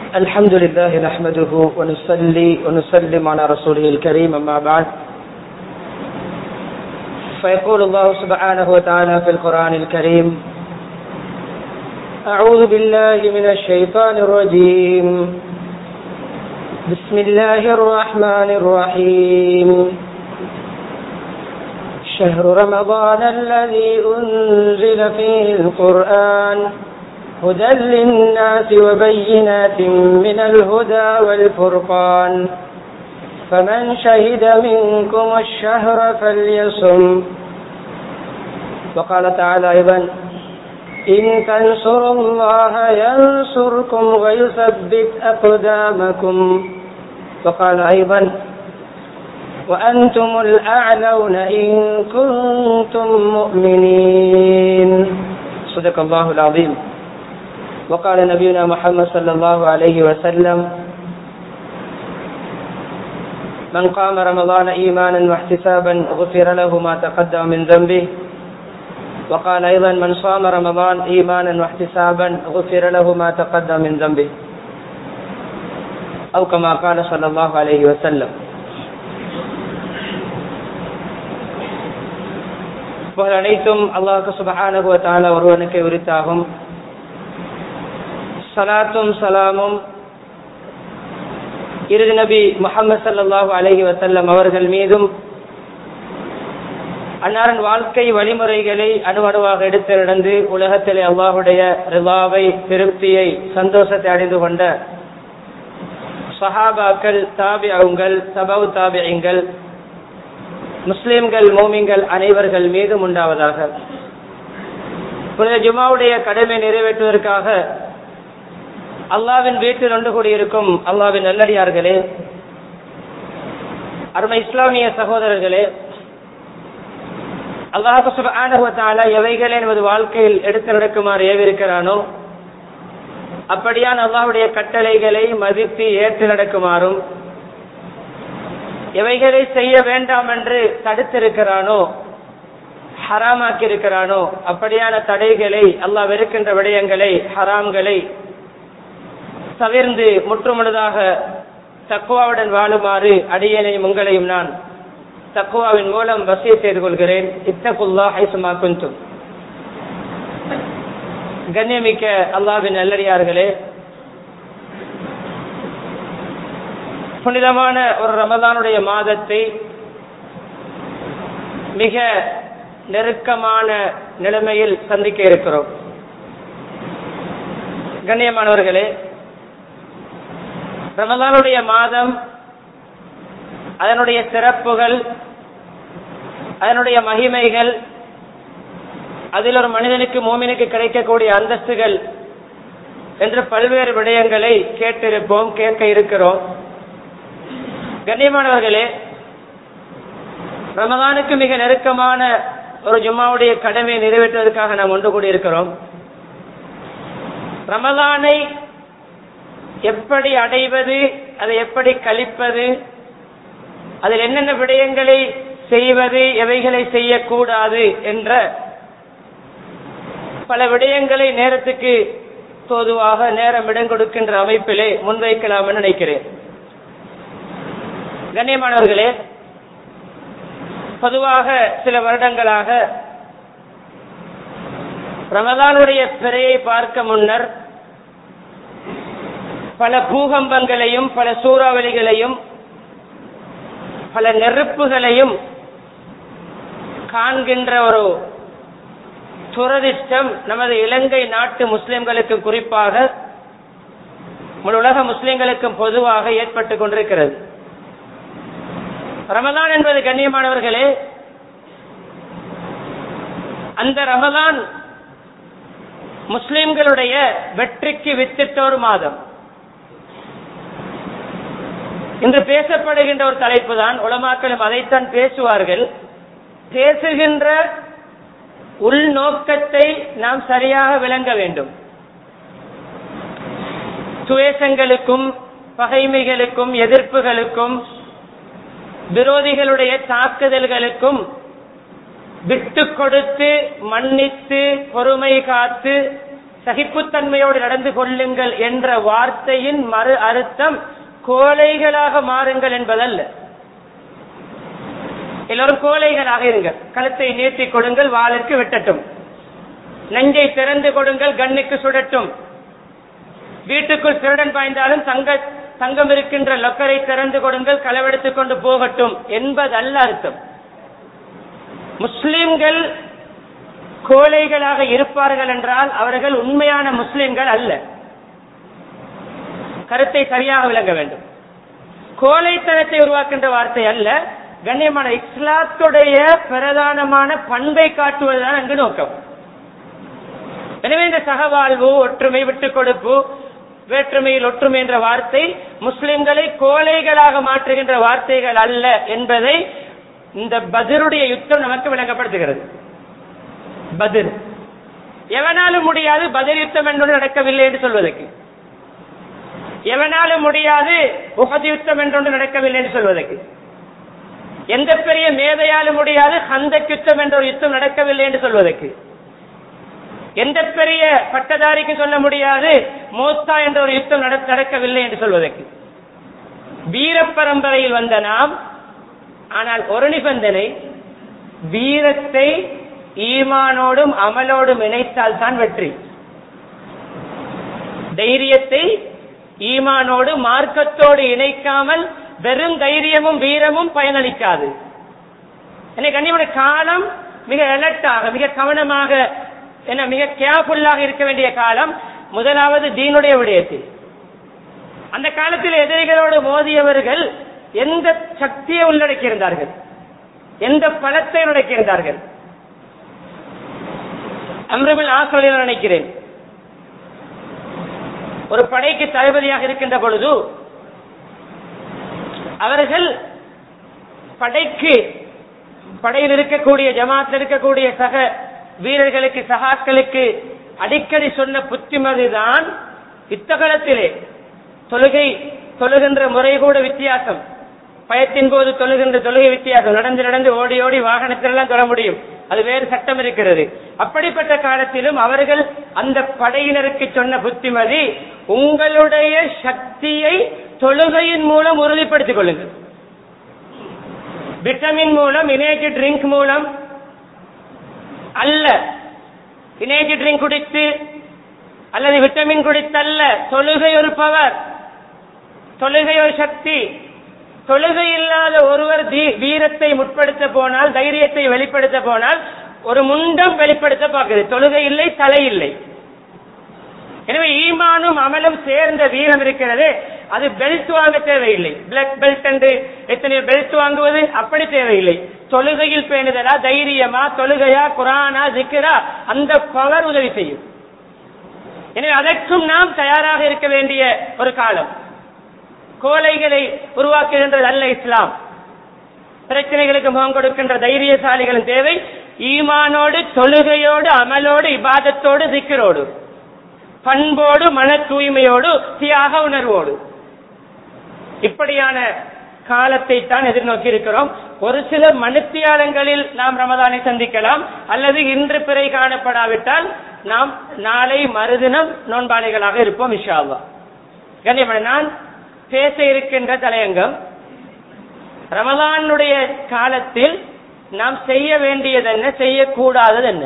الحمد لله نحمده ونصلي ونسلم على رسوله الكريم أما بعد فيقول الله سبحانه وتعالى في القرآن الكريم أعوذ بالله من الشيطان الرجيم بسم الله الرحمن الرحيم شهر رمضان الذي أنزل فيه القرآن هدى للناس وبينات من الهدى والفرقان فمن شهد منكم الشهر فليصم وقال تعالى أيضا إن تنصروا الله ينصركم ويثبت أقدامكم وقال أيضا وأنتم الأعلون إن كنتم مؤمنين صدق الله العظيم وقال نبينا محمد صلى الله عليه وسلم من قام رمضان إيمانا واحتسابا غفر له ما تقدم من ذنبه وقال أيضا من صام رمضان إيمانا واحتسابا غفر له ما تقدم من ذنبه أو كما قال صلى الله عليه وسلم புகழ் அனைத்தும் அல்லாஹு சுபஹானஹு தாலா ஒருவனுக்கு உரித்தாகும் சலாத்தும் சலாமும் இறுதி நபி முகமது சல்லாஹூ அலஹி வசல்லம் அவர்கள் மீதும் அன்னாரின் வாழ்க்கை வழிமுறைகளை அணுவணுவாக எடுத்து நடந்து உலகத்திலே அல்லாஹுடைய ரிவாவை திருப்தியை சந்தோஷத்தை அடைந்து கொண்ட சஹாபாக்கள் தாபியங்கள் சபவு தாபியங்கள் முஸ்லிம்கள் மோமிங்கள் அனைவர்கள் மீதும் உண்டாவதாக புனித ஜுமாவுடைய கடமை நிறைவேற்றுவதற்காக அல்லாவின் வீட்டில் ஒன்று கூடியிருக்கும் அல்லாவின் நல்லடியார்களே அருமை இஸ்லாமிய சகோதரர்களே அல்லாஹு சுபானுவத்தால எவைகளே நமது வாழ்க்கையில் எடுத்து நடக்குமாறு ஏவிருக்கிறானோ அப்படியான் அல்லாஹுடைய கட்டளைகளை மதித்து ஏற்று நடக்குமாறும் எவைகளை செய்ய வேண்டாம் என்று தடுத்திருக்கிறானோ ஹராமாக்கி இருக்கிறானோ அப்படியான தடைகளை அல்லாஹ் வெறுக்கின்ற விடயங்களை ஹராம்களை தவிர்ந்து முற்றுமுழுதாக தக்குவாவுடன் வாழுமாறு அடியனையும் உங்களையும் நான் தக்குவாவின் மூலம் வசிய செய்து கொள்கிறேன் இத்தகுல்லா ஹைசுமா குந்தும் கண்ணியமிக்க அல்லாவின் நல்லடியார்களே புனிதமான ஒரு ரமதானுடைய மாதத்தை மிக நெருக்கமான நிலைமையில் சந்திக்க இருக்கிறோம் கண்ணியமானவர்களே ரமதானுடைய மாதம் அதனுடைய சிறப்புகள் அதனுடைய மகிமைகள் அதில் ஒரு மனிதனுக்கு மோமினுக்கு கிடைக்கக்கூடிய அந்தஸ்துகள் என்று பல்வேறு விடயங்களை கேட்டிருப்போம் கேட்க இருக்கிறோம் கண்ணியமானவர்களே ரமதானுக்கு மிக நெருக்கமான ஒரு ஜும்மாவுடைய கடமையை நிறைவேற்றுவதற்காக நாம் ஒன்று கூடியிருக்கிறோம் ரமதானை எப்படி அடைவது அதை எப்படி கழிப்பது அதில் என்னென்ன விடயங்களை செய்வது எவைகளை செய்யக்கூடாது என்ற பல விடயங்களை நேரத்துக்கு தோதுவாக நேரம் இடம் கொடுக்கின்ற அமைப்பிலே முன்வைக்கலாம் என்று நினைக்கிறேன் கண்ணியமானவர்களே பொதுவாக சில வருடங்களாக ரமதானுடைய பிறையை பார்க்க முன்னர் பல பூகம்பங்களையும் பல சூறாவளிகளையும் பல நெருப்புகளையும் காண்கின்ற ஒரு துரதிஷ்டம் நமது இலங்கை நாட்டு முஸ்லிம்களுக்கு குறிப்பாக உலக முஸ்லிம்களுக்கும் பொதுவாக ஏற்பட்டு கொண்டிருக்கிறது ரமதான் என்பது கண்ணியமானவர்களே அந்த ரமதான் முஸ்லிம்களுடைய வெற்றிக்கு வித்திட்ட ஒரு மாதம் இன்று பேசப்படுகின்ற ஒரு தலைப்பு தான் உலமாக்களும் அதைத்தான் பேசுவார்கள் பேசுகின்ற உள்நோக்கத்தை நாம் சரியாக விளங்க வேண்டும் துவேஷங்களுக்கும் பகைமைகளுக்கும் எதிர்ப்புகளுக்கும் விரோதிகளுடைய தாக்குதல்களுக்கும் விட்டு கொடுத்து மன்னித்து பொறுமை காத்து சகிப்புத்தன்மையோடு நடந்து கொள்ளுங்கள் என்ற வார்த்தையின் மறு அர்த்தம் கோழைகளாக மாறுங்கள் என்பதல்ல எல்லோரும் கோழைகளாக இருங்கள் கழுத்தை நீட்டி கொடுங்கள் வாளுக்கு வெட்டட்டும் நெஞ்சை திறந்து கொடுங்கள் கண்ணுக்கு சுடட்டும் வீட்டுக்குள் திருடன் பாய்ந்தாலும் தங்க தங்கம் இருக்கின்ற லொக்கரை திறந்து கொடுங்கள் களவெடுத்துக் கொண்டு போகட்டும் என்பதல்ல அர்த்தம் முஸ்லிம்கள் கோழைகளாக இருப்பார்கள் என்றால் அவர்கள் உண்மையான முஸ்லிம்கள் அல்ல கருத்தை சரியாக விளங்க வேண்டும் கோழைத்தனத்தை உருவாக்கின்ற வார்த்தை அல்ல கண்ணியமான இஸ்லாத்துடைய பிரதானமான பண்பை காட்டுவதுதான் அங்கு நோக்கம் எனவே இந்த சகவாழ்வு ஒற்றுமை விட்டுக் கொடுப்பு வேற்றுமையில் ஒற்றுமை என்ற வார்த்தை முஸ்லிம்களை கோழைகளாக மாற்றுகின்ற வார்த்தைகள் அல்ல என்பதை இந்த பதிலுடைய யுத்தம் நமக்கு விளங்கப்படுத்துகிறது பதில் எவனாலும் முடியாது பதில் யுத்தம் என்று நடக்கவில்லை என்று சொல்வதற்கு எவனாலும் முடியாது உகது யுத்தம் என்றொன்று நடக்கவில்லை என்று சொல்வதற்கு எந்த பெரிய மேதையாலும் முடியாது ஹந்தக் யுத்தம் என்ற ஒரு யுத்தம் நடக்கவில்லை என்று சொல்வதற்கு எந்த பெரிய பட்டதாரிக்கு சொல்ல முடியாது மோஸ்தா என்ற ஒரு யுத்தம் நட- நடக்கவில்லை என்று சொல்வதற்கு வீர பரம்பரையில் வந்த நாம் ஆனால் ஒரு நிபந்தனை வீரத்தை ஈமானோடும் அமலோடும் இணைத்தால் தான் வெற்றி தைரியத்தை ஈமானோடு மார்க்கத்தோடு இணைக்காமல் வெறும் தைரியமும் வீரமும் பயனளிக்காது எனக்கு கண்ணியமான காலம் மிக அலர்ட்டாக மிக கவனமாக என்ன மிக கேர்ஃபுல்லாக இருக்க வேண்டிய காலம் முதலாவது தீனுடைய விடயத்தில் அந்த காலத்தில் எதிரிகளோடு மோதியவர்கள் எந்த சக்தியை உள்ளடக்கியிருந்தார்கள் எந்த பலத்தை உள்ளடக்கியிருந்தார்கள் அம்ரபில் ஆசிரியர் நினைக்கிறேன் ஒரு படைக்கு தளபதியாக இருக்கின்ற பொழுது அவர்கள் படைக்கு படையில் இருக்கக்கூடிய ஜமாத்தில் இருக்கக்கூடிய சக வீரர்களுக்கு சகாக்களுக்கு அடிக்கடி சொன்ன புத்திமதிதான் இத்தகலத்திலே தொழுகை தொழுகின்ற முறை கூட வித்தியாசம் பயத்தின் போது தொழுகின்ற தொழுகை வித்தியாசம் நடந்து நடந்து ஓடி ஓடி வாகனத்திலெல்லாம் தொழ முடியும் அது வேறு சட்டம் இருக்கிறது அப்படிப்பட்ட காலத்திலும் அவர்கள் அந்த படையினருக்கு சொன்ன புத்திமதி உங்களுடைய சக்தியை தொழுகையின் மூலம் உறுதிப்படுத்திக் கொள்ளுங்கள் விட்டமின் மூலம் இனேஜ் ட்ரிங்க் மூலம் அல்ல இனேஜ் ட்ரிங்க் குடித்து அல்லது விட்டமின் குடித்தல்ல தொழுகை ஒரு பவர் தொழுகை ஒரு சக்தி தொழுகை இல்லாத ஒருவர் தீ- வீரத்தை முற்படுத்த போனால் தைரியத்தை வெளிப்படுத்த போனால் ஒரு முண்டம் வெளிப்படுத்த பார்க்குது தொழுகை இல்லை தலை இல்லை எனவே ஈமானும் அமலும் சேர்ந்த வீரம் இருக்கிறது அது பெல்ட் வாங்க தேவையில்லை பிளாக் பெல்ட் என்று எத்தனை பெல்ட் வாங்குவது அப்படி தேவையில்லை தொழுகையில் பேணுதலா தைரியமா தொழுகையா குரானா ஜிக்கரா அந்த பவர் உதவி செய்யும் எனவே அதற்கும் நாம் தயாராக இருக்க வேண்டிய ஒரு காலம் கோலைகளை உருவாக்குகின்றது அல்ல இஸ்லாம் பிரச்சனைகளுக்கு முகம் கொடுக்கின்ற தைரியசாலிகளின் தேவை ஈமானோடு தொழுகையோடு அமலோடு இபாதத்தோடு சிக்கரோடு பண்போடு மன தூய்மையோடு தியாக உணர்வோடு இப்படியான காலத்தை தான் எதிர்நோக்கி இருக்கிறோம் ஒரு சில மனுத்தியாலங்களில் நாம் ரமதானை சந்திக்கலாம் அல்லது இன்று பிறை காணப்படாவிட்டால் நாம் நாளை மறுதினம் நோன்பாளிகளாக இருப்போம் இஷாவா கண்ணியமான நான் பேச இருக்கின்ற தலையங்கம் ரமலானுடைய காலத்தில் நாம் செய்ய வேண்டியது என்ன செய்யக்கூடாதது என்ன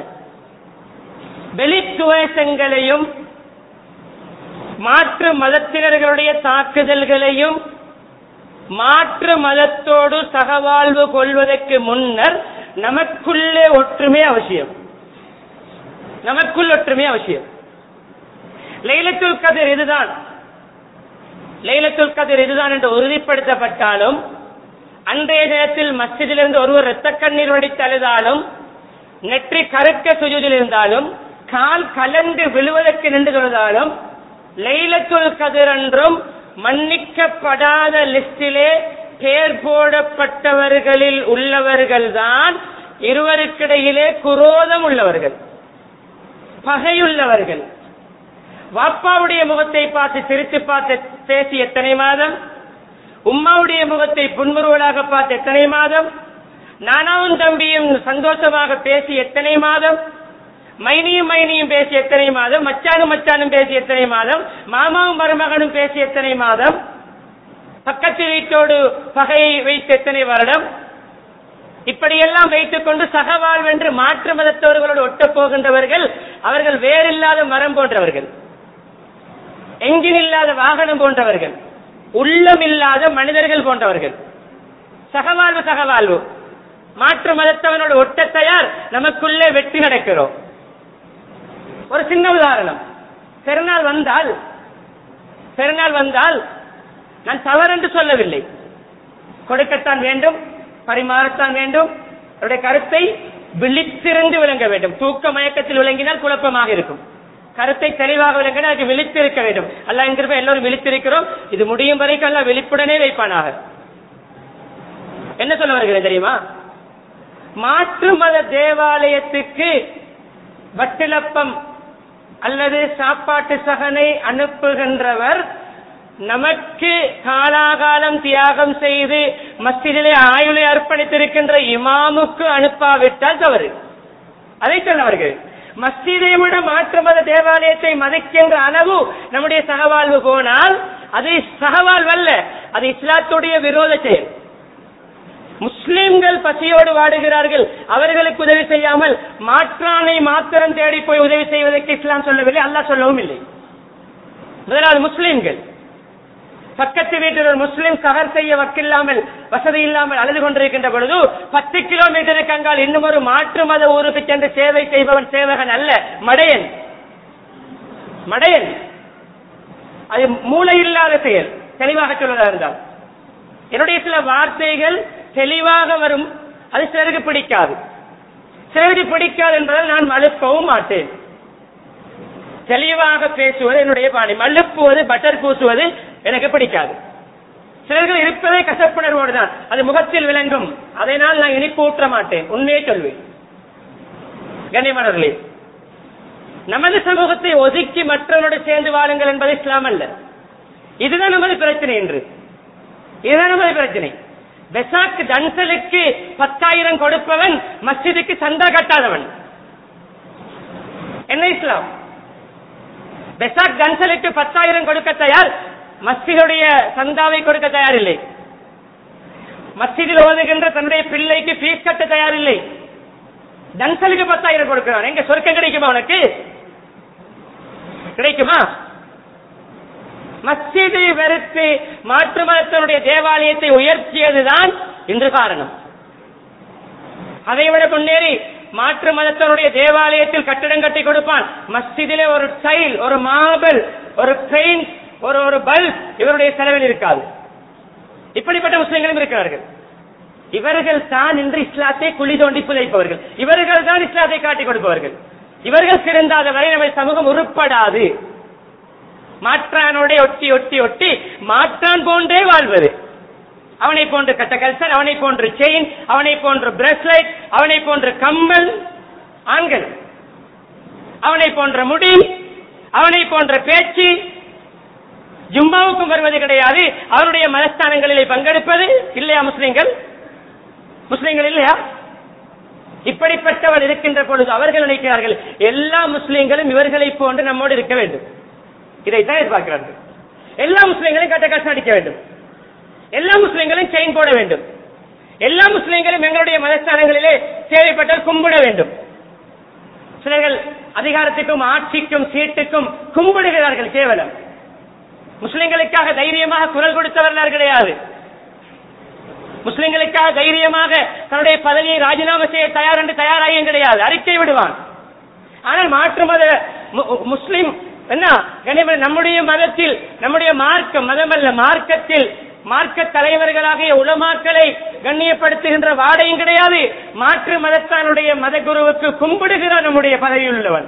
வெளித்துவேஷங்களையும் மாற்று மதத்தினர்களுடைய தாக்குதல்களையும் மாற்று மதத்தோடு சகவாழ்வு கொள்வதற்கு முன்னர் நமக்குள்ளே ஒற்றுமை அவசியம் நமக்குள் ஒற்றுமை அவசியம் லைலத்துல் கதிர் இதுதான் லைலத்துல் கதிர் இதுதான் என்று உறுதிப்படுத்தப்பட்டாலும் அன்றைய தினத்தில் மஸ்ஜிதிலிருந்து ஒருவர் இரத்த கண்ணீர் வடித்து அழுதாலும் நெற்றி கருக்க சுஜூதில் இருந்தாலும் கால் கலந்து விழுவதற்கு நின்று தொழுதாலும் லைலத்துல் கதிர் என்றும் மன்னிக்கப்படாத லிஸ்டிலே பேர் போடப்பட்டவர்களில் உள்ளவர்கள்தான் இருவருக்கிடையிலே குரோதம் உள்ளவர்கள் பகையுள்ளவர்கள் வாப்பாவுடைய முகத்தை பார்த்து சிரித்து பார்த்து பேசி எத்தனை மாதம் உம்மாவுடைய முகத்தை புன்முறுவலாக பார்த்து எத்தனை மாதம் நானாவும் தம்பியும் சந்தோஷமாக பேசி எத்தனை மாதம் மைனியும் மைனியும் பேசி எத்தனை மாதம் மச்சானும் மச்சானும் பேசி எத்தனை மாதம் மாமாவும் மருமகனும் பேசி எத்தனை மாதம் பக்கத்து வீட்டோடு பகையை வைத்து எத்தனை வருடம் இப்படியெல்லாம் வைத்துக் கொண்டு சகவாழ்வென்று மாற்று மதத்தவர்களோடு ஒட்டப் போகின்றவர்கள் அவர்கள் வேறில்லாத மரம் போன்றவர்கள் எஞ்சின் இல்லாத வாகனம் போன்றவர்கள் உள்ளம் இல்லாத மனிதர்கள் போன்றவர்கள் சகவாழ்வு சகவாழ்வு மாற்று மதத்தவனோடு ஒட்ட தயார் நமக்குள்ளே வெற்றி நடக்கிறோம் ஒரு சின்ன உதாரணம் பெருநாள் வந்தால் பெருநாள் வந்தால் நான் தவறென்று சொல்லவில்லை கொடுக்கத்தான் வேண்டும் பரிமாறத்தான் வேண்டும் அவருடைய கருத்தை விழித்திருந்து விளங்க வேண்டும் தூக்க மயக்கத்தில் விளங்கினால் குழப்பமாக இருக்கும் கருத்தை தெளிவாக விளங்கினால் அதுக்கு விழித்திருக்க வேண்டும் அல்ல என்கிற எல்லோரும் விழித்திருக்கிறோம் இது முடியும் வரைக்கும் அல்ல விழிப்புடனே வைப்பானாக என்ன சொல்ல வருகிறேன் தெரியுமா மாற்று மத தேவாலயத்துக்கு வட்டிலப்பம் அல்லது சாப்பாட்டு சகனை அனுப்புகின்றவர் நமக்கு காலாகாலம் தியாகம் செய்து மஸ்ஜிதிலே ஆயுளை அர்ப்பணித்திருக்கின்ற இமாமுக்கு அனுப்பாவிட்டால் தவறு அதை சொன்னவர்கள் மஸ்ஜிதை விட மாற்று மத தேவாலயத்தை மதிக்கின்ற அளவு நம்முடைய சகவாழ்வு போனால் அது சகவாழ்வல்ல அது இஸ்லாத்துடைய விரோத செயல் முஸ்லிம்கள் பசியோடு வாடுகிறார்கள் அவர்களுக்கு உதவி செய்யாமல் மாற்றானை மாத்திரம் தேடி போய் உதவி செய்வதற்கு இஸ்லாம் சொல்லவில்லை அல்லாஹ் சொல்லவும் இல்லை முதலாவது முஸ்லிம்கள் பக்கத்து வீட்டில் ஒரு முஸ்லிம் சகர் செய்ய வக்கில்லாமல் வசதி இல்லாமல் அழுது கொண்டிருக்கின்ற பொழுது பத்து கிலோமீட்டருக்கு அங்கால் இன்னும் ஒரு மாற்று மத ஊருக்கு சென்று சேவை செய்பவன் சேவகன் அல்ல மடையன் மடையன் அது மூளை இல்லாத செயல் தெளிவாக சொல்வதாக இருந்தால் என்னுடைய சில வார்த்தைகள் தெளிவாக வரும் அது சிலருக்கு பிடிக்காது சிலருக்கு பிடிக்காது என்பதால் நான் மழுப்பவும் மாட்டேன் தெளிவாக பேசுவது என்னுடைய பாணி மழுப்புவது பட்டர் பூசுவது எனக்கு பிடிக்காது சிலர்கள் இருப்பதே கசப்புணர்வோடு தான் அது முகத்தில் விளங்கும் அதனால் நான் இனிப்பு ஊற்ற மாட்டேன் உண்மையே சொல்வேன் கண்ணியமானவர்களே நமது சமூகத்தை ஒதுக்கி மற்றவரோடு சேர்ந்து வாழுங்கள் என்பது இஸ்லாம் அல்ல இதுதான் நமது பிரச்சனை என்று இதுதான் நமது பிரச்சனை பெசாக் தன்சலுக்கு பத்தாயிரம் கொடுப்பவன் மஸ்ஜிதுக்கு சந்தா கட்டாதவன் என்ன இஸ்லாம் பெசாக் தன்சலுக்கு பத்தாயிரம் கொடுக்க தயார் மஸ்ஜிதுடைய சந்தாவை கொடுக்க தயாரில்லை மஸ்ஜிதில் ஓதுகின்ற தன்னுடைய பிள்ளைக்கு ஃபீஸ் கட்ட தயாரில்லை தன்சலுக்கு பத்தாயிரம் கொடுக்கிறான் எங்க சொர்க்கம் கிடைக்குமா உனக்கு கிடைக்குமா மஸ்ஜிதை வெறுத்து மாற்று மதத்தினுடைய தேவாலயத்தை உயர்த்தியதுதான் இன்று காரணம் அதைவிட முன்னேறி மாற்று மதத்தினுடைய தேவாலயத்தில் கட்டிடம் கட்டி கொடுப்பான் மஸ்ஜிதிலே ஒரு டைல் ஒரு மார்பிள் ஒரு பெயிண்ட் ஒரு ஒரு பல்ப் இவருடைய செலவில் இருக்காது இப்படிப்பட்ட முஸ்லிம்களும் இருக்கிறார்கள் இவர்கள் தான் இன்று இஸ்லாத்தை குழி தோண்டி புதைப்பவர்கள் இவர்கள் தான் இஸ்லாத்தை காட்டிக் கொடுப்பவர்கள் இவர்கள் சிறந்தாத வரை நம்ம சமூகம் உருப்படாது மாற்றானோட ஒட்டி ஒட்டி ஒட்டி மாற்றான் போன்றே வாழ்வது அவனை போன்ற கட்ட கல்சர் அவனை போன்ற செயின் அவனை போன்ற பிரஸ்லைட் அவனை போன்ற கம்மல் ஆண்கள் அவனை போன்ற முடி அவனை போன்ற பேச்சு ஜும்மாவுக்கும் வருவது கிடையாது அவருடைய மதஸ்தானங்களிலே பங்கெடுப்பது இல்லையா முஸ்லிம்கள் முஸ்லிம்கள் இல்லையா இப்படிப்பட்டவர் இருக்கின்ற பொழுது அவர்கள் நினைக்கிறார்கள் எல்லா முஸ்லிம்களும் இவர்களை போன்று நம்மோடு இருக்க வேண்டும் இதைத்தான் எதிர்பார்க்கிறார்கள் எல்லா முஸ்லிம்களையும் கட்ட கஷ்டம் அடிக்க வேண்டும் எல்லா முஸ்லிம்களும் செயின் போட வேண்டும் எல்லா முஸ்லிம்களும் எங்களுடைய மதஸ்தானங்களிலே தேவைப்பட்டால் கும்பிட வேண்டும் சிலர்கள் அதிகாரத்துக்கும் ஆட்சிக்கும் சீட்டுக்கும் கும்பிடுகிறார்கள் கேவலம் முஸ்லிம்களுக்காக தைரியமாக குரல் கொடுத்தவர்கள் கிடையாது முஸ்லிம்களுக்காக தைரியமாக தன்னுடைய பதவியை ராஜினாமா செய்ய தயார் என்று தயாராகியும் கிடையாது அறிக்கை விடுவான் ஆனால் மாற்று மத மு- முஸ்லிம் என்ன கண்ணியமான நம்முடைய மதத்தில் நம்முடைய மார்க்கம் மதமல்ல மார்க்கத்தில் மார்க்க தலைவர்களாகிய உலமாக்களை கண்ணியப்படுத்துகின்ற வாடையும் கிடையாது மாற்று மதத்தானுடைய மத குருவுக்கு கும்பிடுகிறார் நம்முடைய பதவியில் உள்ளவன்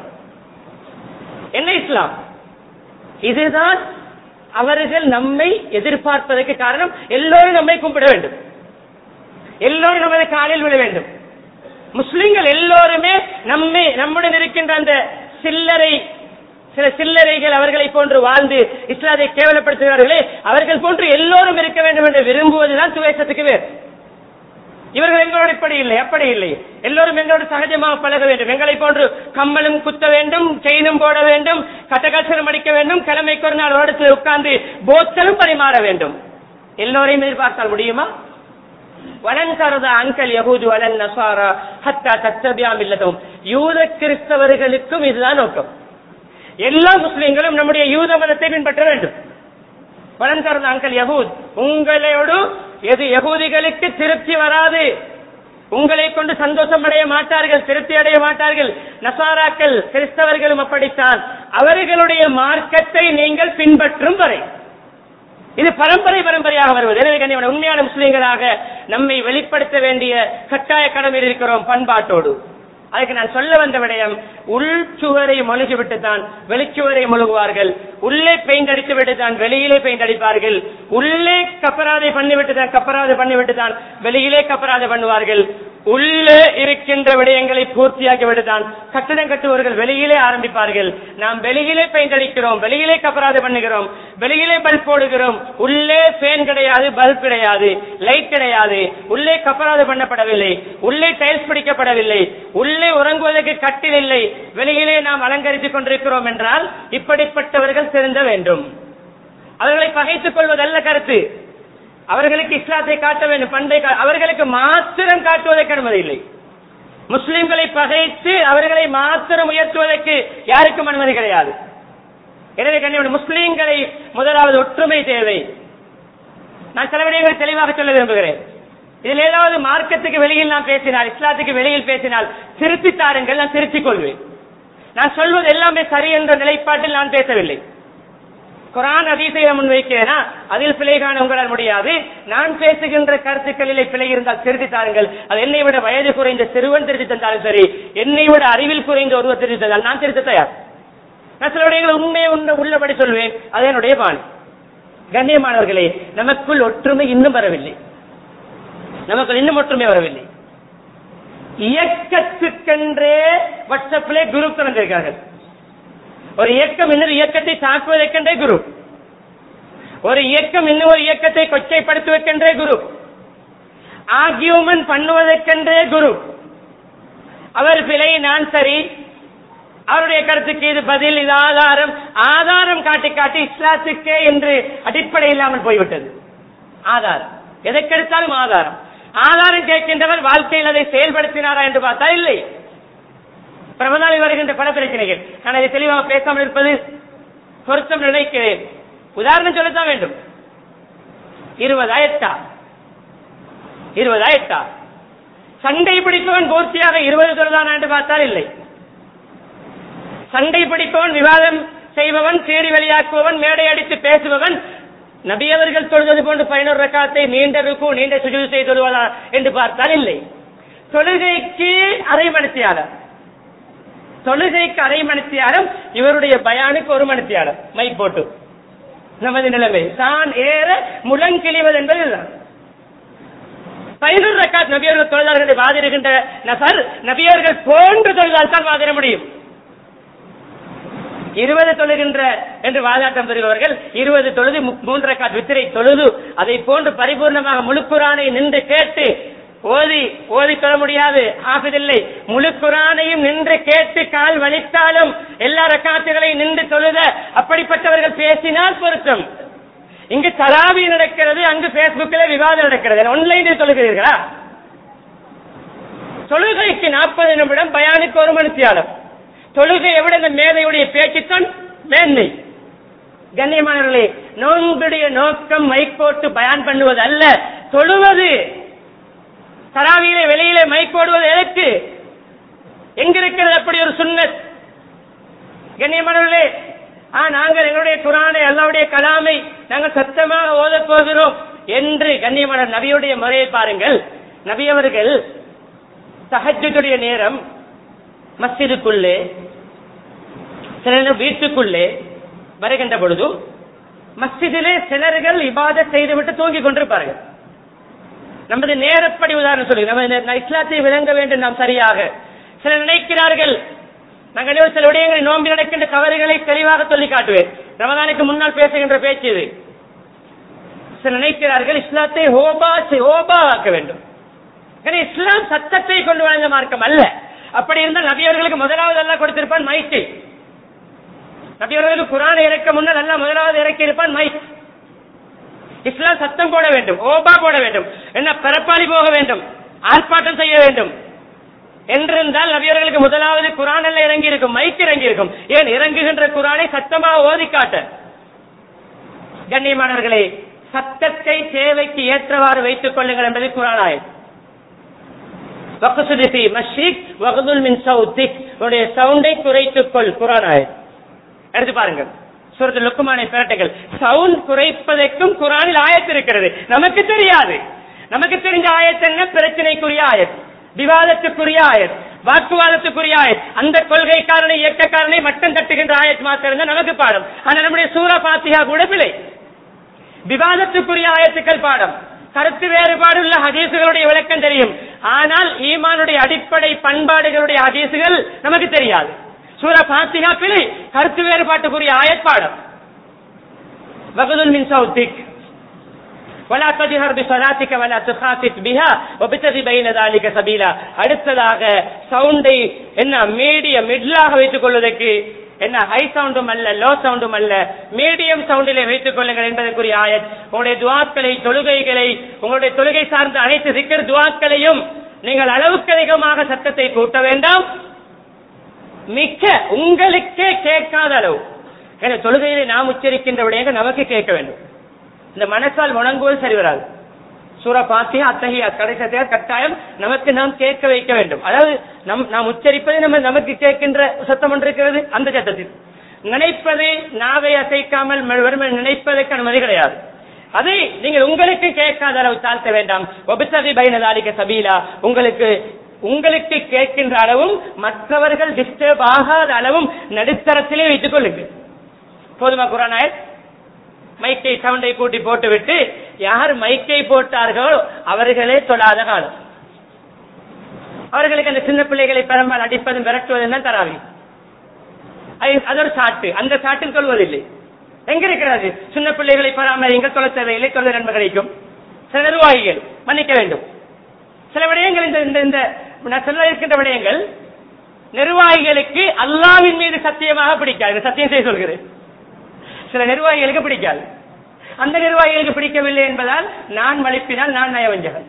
என்ன இஸ்லாம் இதுதான் அவர்கள் நம்மை எதிர்பார்ப்பதற்கு காரணம் எல்லோரும் நம்மை கும்பிட வேண்டும் எல்லோரும் நமது காலில் விழ வேண்டும் முஸ்லிம்கள் எல்லோருமே நம்மை நம்முடன் இருக்கின்ற அந்த சில்லறை சில சில்லறைகள் அவர்களை போன்று வாழ்ந்து இஸ்லாத்தை கேவலப்படுத்துகிறார்களே அவர்கள் போன்று எல்லோரும் இருக்க வேண்டும் என்று விரும்புவதுதான் துவேஷத்துக்கு வேறு இவர்கள் எங்களோடு இப்படி இல்லை அப்படி இல்லை எல்லோரும் எங்களோடு சகஜமாக பழக வேண்டும் எங்களை போன்று கம்மலும் குத்த வேண்டும் செயினும் போட வேண்டும் கட்டகச்சரம் அடிக்க வேண்டும் கிழமைக்கு ஒரு நாள் இடத்துல உட்கார்ந்து போத்தலும் பரிமாற வேண்டும் எல்லோரையும் எதிர்பார்த்தால் முடியுமா வலன் கருத அங்கல் யகூது வலன் நசாரா ஹத்தா தத்தபியாம் இல்லதும் யூத கிறிஸ்தவர்களுக்கும் இதுதான் நோக்கம் எல்லா முஸ்லிம்களும் நம்முடைய யூத மதத்தை பின்பற்ற வேண்டும் வலன் கருத அங்கல் யகூத் உங்களோடு எது யகூதிகளுக்கு திருப்தி வராது உங்களை கொண்டு சந்தோஷம் அடைய மாட்டார்கள் திருப்தி அடைய மாட்டார்கள் நசாராக்கள் கிறிஸ்தவர்களும் அப்படித்தான் அவர்களுடைய மார்க்கத்தை நீங்கள் பின்பற்றும் வரை இது பரம்பரை பரம்பரையாக வருவது எனவே கண்ணியமான உண்மையான முஸ்லிம்களாக நம்மை வெளிப்படுத்த வேண்டிய கட்டாய கடமையில் இருக்கிறோம் பண்பாட்டோடு அதுக்கு நான் சொல்ல வந்த விடயம் உள் சுவரை மொழிகி விட்டு தான் வெளிச்சுவரை முழுகுவார்கள் உள்ளே பெயிண்ட் அடித்து விட்டு தான் வெளியிலே பெயிண்ட் அடிப்பார்கள் உள்ளே கப்பராதை பண்ணிவிட்டு தான் கப்பராதை பண்ணிவிட்டு தான் வெளியிலே கப்பராதை பண்ணுவார்கள் உள்ளே இருக்கின்ற விடயங்களை பூர்த்தியாக்கி விட்டுதான் கட்டடம் கட்டுவர்கள் வெளியிலே ஆரம்பிப்பார்கள் நாம் வெளியிலே பெயிண்ட் அடிக்கிறோம் வெளியிலே கப்பராது பண்ணுகிறோம் வெளியிலே பல்ப் போடுகிறோம் உள்ளே ஃபேன் கிடையாது பல்ப் கிடையாது லைட் கிடையாது உள்ளே கப்பராது பண்ணப்படவில்லை உள்ளே டைல்ஸ் பிடிக்கப்படவில்லை உள்ளே உறங்குவதற்கு கட்டில் இல்லை வெளியிலே நாம் அலங்கரித்துக் கொண்டிருக்கிறோம் என்றால் இப்படிப்பட்டவர்கள் திருந்த வேண்டும் அவர்களை பகைத்துக் கொள்வதல்ல கருத்து அவர்களுக்கு இஸ்லாத்தை காட்ட வேண்டும் பண்டை கா- அவர்களுக்கு மாத்திரம் காட்டுவதற்கு அனுமதி இல்லை முஸ்லிம்களை பகைத்து அவர்களை மாத்திரம் உயர்த்துவதற்கு யாருக்கும் அனுமதி கிடையாது எனவே கண்ணியமான முஸ்லிம்களை முதலாவது ஒற்றுமை தேவை நான் சில விடயங்களை தெளிவாக சொல்ல விரும்புகிறேன் இதில் ஏதாவது மார்க்கத்துக்கு வெளியில் நான் பேசினால் இஸ்லாத்துக்கு வெளியில் பேசினால் திருத்தி தாருங்கள் நான் திருத்திக் கொள்வேன் நான் சொல்வது எல்லாமே சரி என்ற நிலைப்பாட்டில் நான் பேசவில்லை குரான் அதிசய முன்வைக்கிறேனா அதில் பிழை காண உங்களால் முடியாது நான் பேசுகின்ற கருத்துக்களிலே பிழை இருந்தால் திருத்தி தாருங்கள் அது என்னை விட வயது குறைந்த சிறுவன் திருத்தி தந்தாலும் சரி என்னை விட அறிவில் குறைந்த ஒருவர் திருத்தி தந்தால் நான் திருத்த தயார் நான் சில விடயங்களை உண்மையை உண்மை உள்ளபடி சொல்வேன் அது என்னுடைய பாணி கண்ணியமானவர்களே நமக்குள் ஒற்றுமை இன்னும் வரவில்லை நமக்குள் இன்னும் ஒற்றுமை வரவில்லை இயக்கத்துக்கென்றே வாட்ஸ்அப்பிலே குரூப் திறந்திருக்கார்கள் ஒரு இயக்கம் இன்னொரு இயக்கத்தை தாக்குவதற்கென்றே குரு ஒரு இயக்கம் இன்னும் ஒரு இயக்கத்தை கொச்சைப்படுத்துவதற்கென்றே குரு ஆர்கியூமெண்ட் பண்ணுவதற்கென்றே குரு அவர் பிழை நான் சரி அவருடைய கருத்துக்கு இது பதில் இது ஆதாரம் ஆதாரம் காட்டி காட்டி இஸ்லாத்துக்கே என்று அடிப்படை இல்லாமல் போய்விட்டது ஆதாரம் எதற்கெடுத்தாலும் ஆதாரம் ஆதாரம் கேட்கின்றவர் வாழ்க்கையில் அதை செயல்படுத்தினாரா என்று பார்த்தா இல்லை பிரபதாவில் வருகின்ற பல பிரச்சனைகள் நான் அதை தெளிவாக பேசாமல் இருப்பது பொருத்தம் நினைக்கிறேன் உதாரணம் சொல்லத்தான் வேண்டும் இருபதாயிரத்தா இருபதாயிரத்தா சண்டை பிடிப்பவன் பூர்த்தியாக இருபது தொழுதான் என்று பார்த்தால் இல்லை சண்டை பிடிப்பவன் விவாதம் செய்பவன் தேடி வெளியாக்குபவன் மேடை அடித்து பேசுபவன் நபி அவர்கள் தொழுவது போன்று பதினோரு ரக்காத்தை நீண்ட ருக்கு நீண்ட சுஜூது செய்து தொழுவதா என்று பார்த்தால் இல்லை தொழுகைக்கு அரை மணித்தியாளர் தொழுகைக்கு அரை மணித்தியாரம் இவருடைய பயானுக்கு ஒரு மணித்தியாரம் மைக் போட்டு நமது நிலைமை தான் ஏற முழங்கிழிவது என்பது இதுதான் பதினொரு ரக்காத் நபியர்கள் தொழிலாளர்களை வாதிடுகின்ற நபர் நபியர்கள் போன்று தொழிலால் தான் வாதிட முடியும் இருபது தொழுகின்ற என்று வாதாட்டம் பெறுபவர்கள் இருபது தொழுது மு- மூன்று ரக்காத் வித்திரை தொழுது அதை போன்று பரிபூர்ணமாக முழுக்குரானை நின்று கேட்டு ஓதி ஓதி தொழ முடியாது ஆகுதில்லை முழு குரானையும் நின்று கேட்டு கால் வலித்தாலும் எல்லா ரக்காத்துகளையும் நின்று தொழுத அப்படிப்பட்டவர்கள் பேசினால் பொருத்தம் இங்கு தராவி நடக்கிறது அங்கு பேஸ்புக்கில் விவாதம் நடக்கிறது ஆன்லைனில் தொழுகிறீர்களா தொழுகைக்கு நாற்பது நிமிடம் பயானுக்கு ஒரு மணித்தியாலம் தொழுகையை விட இந்த மேதையுடைய பேச்சுத்தான் மேன்மை கண்ணியமானவர்களே நோன்புடைய நோக்கம் மைக் போட்டு பயான் பண்ணுவது அல்ல தொழுவது தராவியிலே வெளியிலே மைக் போடுவது எதற்கு எங்க இருக்கிறது அப்படி ஒரு சுன்னத் கண்ணியமானவர்களே ஆ நாங்கள் எங்களுடைய குரானை அல்லாவுடைய கலாமை நாங்கள் சத்தமாக ஓதப் போகிறோம் என்று கண்ணியமான நபியுடைய முறையை பாருங்கள் நபி அவர்கள் தஹஜ்ஜுடைய நேரம் மஸ்ஜிதுக்குள்ளே சில நேரம் வீட்டுக்குள்ளே வருகின்ற பொழுது மஸ்ஜிதிலே சிலர்கள் இபாதத் செய்துவிட்டு தூங்கிக் கொண்டிருப்பார்கள் நமது நேரப்படி உதாரணம் சொல்லி நம்ம இந்த இஸ்லாத்தை விளங்க வேண்டும் நாம் சரியாக சிலர் நினைக்கிறார்கள் நாங்கள் இன்னும் சில விடயங்களை நோம்பி நடக்கின்ற தவறுகளை தெளிவாக சொல்லி காட்டுவேன் ரமதானுக்கு முன்னால் பேசுகின்ற பேச்சு இது சிலர் நினைக்கிறார்கள் இஸ்லாத்தை ஹோபா செய்- ஹோபா ஆக்க வேண்டும் எனவே இஸ்லாம் சத்தத்தை கொண்டு வந்த மார்க்கம் அல்ல அப்படி இருந்தால் நபி அவர்களுக்கு முதலாவது எல்லாம் கொடுத்திருப்பான் மைக்கு நபி அவர்களுக்கு குரான் இறக்க முன்னர் அல்ல முதலாவது இறக்கி இருப்பான் மைக் இஸ்லாம் சத்தம் போட வேண்டும் ஓபா போட வேண்டும் என்ன பிறப்பாளி போக வேண்டும் ஆர்ப்பாட்டம் செய்ய வேண்டும் என்றிருந்தால் நபியர்களுக்கு முதலாவது குரான் எல்லாம் இறங்கி இருக்கும் மைக் இறங்கி இருக்கும் ஏன் இறங்குகின்ற குரானை சத்தமாக ஓதி காட்ட கண்ணியமானவர்களே சத்தத்தை தேவைக்கு ஏற்றவாறு வைத்துக் கொள்ளுங்கள் என்பது குரானாய் வகுசுதி மஷிக் வகுதுல் மின் சவுத்திக் உன்னுடைய சவுண்டை குறைத்துக் கொள் குரானாய் எடுத்து பாருங்கள் சூரத்து லுக்குமானை பிரட்டைகள் சவுண்ட் குறைப்பதற்கும் குரானில் ஆயத்து இருக்கிறது நமக்கு தெரியாது நமக்கு தெரிஞ்ச ஆயத்து என்ன பிரச்சனைக்குரிய ஆயத் விவாதத்துக்குரிய ஆயத் வாக்குவாதத்துக்குரிய ஆயத் அந்த கொள்கைக்காரனை இயக்கக்காரனை மட்டம் தட்டுகின்ற ஆயத் மாத்திரம் தான் நமக்கு பாடம் ஆனா நம்முடைய சூர பாத்தியா கூட பிழை விவாதத்துக்குரிய ஆயத்துக்கள் பாடம் கருத்து வேறுபாடு உள்ள ஹதீசுகளுடைய விளக்கம் தெரியும் ஆனால் ஈமானுடைய அடிப்படை பண்பாடுகளுடைய ஹதீசுகள் நமக்கு தெரியாது சூர பாத்திகா பிழை கருத்து வேறுபாட்டுக்குரிய ஆயற்பாடம் வகுதுல் மின் சௌத்திக் ولا تجهر بصلاتك ولا تخافت بها وابتغ بين ذلك سبيلا அடுத்ததாக சவுண்டை என்ன மீடியம் மிட்லாக வைத்துக் கொள்வதற்கு என்ன ஹை சவுண்டும் அல்ல லோ சவுண்டும் அல்ல மீடியம் சவுண்டிலே வைத்துக் கொள்ளுங்கள் என்பதற்குரிய ஆயத் உங்களுடைய துவாக்களை தொழுகைகளை உங்களுடைய தொழுகை சார்ந்த அனைத்து சிக்கர் துவாக்களையும் நீங்கள் அளவுக்கு அதிகமாக சத்தத்தை கூட்ட வேண்டாம் மிக்க உங்களுக்கே கேட்காத அளவு என தொழுகையிலே நாம் உச்சரிக்கின்ற விடயங்கள் நமக்கு கேட்க வேண்டும் இந்த மனசால் முழங்குவது சரி வராது சூரா பாத்தியா அத்தகைய கடைசத்தையா கட்டாயம் நமக்கு நாம் கேட்க வைக்க வேண்டும் அதாவது நம் நாம் உச்சரிப்பதை நம்ம நமக்கு கேட்கின்ற சத்தம் ஒன்று இருக்கிறது அந்த சத்தத்தில் நினைப்பதை நாவை அசைக்காமல் வெறுமை நினைப்பதற்கு அனுமதி கிடையாது அதை நீங்கள் உங்களுக்கு கேட்காத அளவு தாழ்த்த வேண்டாம் ஒபிசதி பைனதாலிக்க சபீலா உங்களுக்கு உங்களுக்கு கேட்கின்ற அளவும் மற்றவர்கள் டிஸ்டர்ப் ஆகாத அளவும் நடுத்தரத்திலே வைத்துக் கொள்ளுங்கள் போதுமா குரானாயர் மைக்கை சவுண்டை கூட்டி போட்டுவிட்டு யார் மைக்கை போட்டார்களோ அவர்களே தொழாத காலம் அவர்களுக்கு அந்த சின்ன பிள்ளைகளை பெரும்பால் அடிப்பதும் விரட்டுவதும் தான் தராவி அது ஒரு சாட்டு அந்த சாட்டில் கொள்வதில்லை எங்க இருக்கிறது சின்ன பிள்ளைகளை பராமரிங்கள் தொலை தேவையில்லை தொலை நன்மை கிடைக்கும் சில நிர்வாகிகள் மன்னிக்க வேண்டும் சில விடயங்கள் இந்த இந்த இந்த நான் சொல்ல இருக்கின்ற விடயங்கள் நிர்வாகிகளுக்கு அல்லாவின் மீது சத்தியமாக பிடிக்காது சத்தியம் செய்ய சொல்கிறேன் சில நிர்வாகிகளுக்கு பிடிக்காது அந்த நிர்வாகிகளுக்கு பிடிக்கவில்லை என்பதால் நான் மலிப்பினால் நான் நயவஞ்சகன்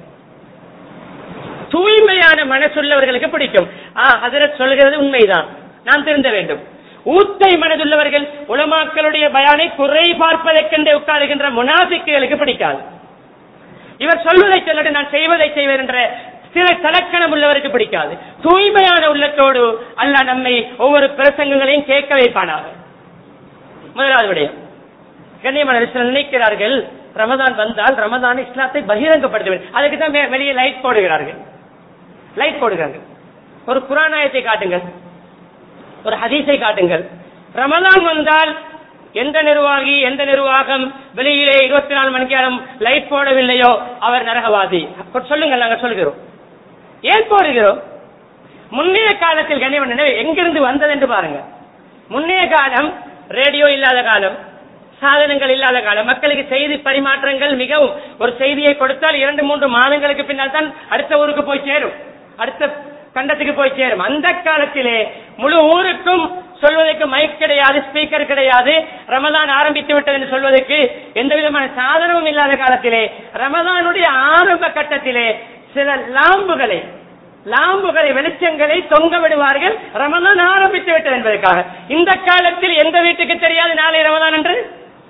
தூய்மையான மனசுள்ளவர்களுக்கு பிடிக்கும் ஆ அதில் சொல்கிறது உண்மைதான் நாம் திருந்த வேண்டும் ஊத்தை மனதுள்ளவர்கள் உலமாக்களுடைய பயானை குறை பார்ப்பதற்கென்றே உட்காருகின்ற முனாபிக்குகளுக்கு பிடிக்காது இவர் சொல்வதை சொல்லட்டு நான் செய்வதை செய்வேன் என்ற சில தலக்கணம் உள்ளவருக்கு பிடிக்காது தூய்மையான உள்ளத்தோடு அல்ல நம்மை ஒவ்வொரு பிரசங்கங்களையும் கேட்க வைப்பானாக முதலாவது விடயம் கண்ணியமான சிலர் நினைக்கிறார்கள் ரமதான் வந்தால் ரமதான் இஸ்லாத்தை பகிரங்கப்படுத்த அதுக்கு தான் வெளியே லைட் போடுகிறார்கள் லைட் போடுகிறார்கள் ஒரு புராணாயத்தை காட்டுங்கள் ஒரு ஹதீஸை காட்டுங்கள் ரமதான் வந்தால் எந்த நிர்வாகி எந்த நிர்வாகம் வெளியிலே இருபத்தி நாலு மணிக்கு நேரம் லைட் போடவில்லையோ அவர் நரகவாதி சொல்லுங்கள் நாங்கள் சொல்கிறோம் ஏன் போடுகிறோம் முன்னைய காலத்தில் கண்ணியவன் நினைவு எங்கிருந்து வந்தது என்று பாருங்க முன்னைய காலம் ரேடியோ இல்லாத காலம் சாதனங்கள் இல்லாத காலம் மக்களுக்கு செய்தி பரிமாற்றங்கள் மிகவும் ஒரு செய்தியை கொடுத்தால் இரண்டு மூன்று மாதங்களுக்கு பின்னால் தான் அடுத்த ஊருக்கு போய் சேரும் அடுத்த கண்டத்துக்கு போய் சேரும் அந்த காலத்திலே முழு ஊருக்கும் சொல்வதற்கு மைக் கிடையாது ஸ்பீக்கர் கிடையாது ரமதான் ஆரம்பித்து விட்டது என்று சொல்வதற்கு எந்த விதமான சாதனமும் இல்லாத காலத்திலே ரமதானுடைய ஆரம்ப கட்டத்திலே சில லாம்புகளை லாம்புகளை வெளிச்சங்களை தொங்க விடுவார்கள் ரமதான் ஆரம்பித்து விட்டது என்பதற்காக இந்த காலத்தில் எந்த வீட்டுக்கு தெரியாது நாளை ரமதான் என்று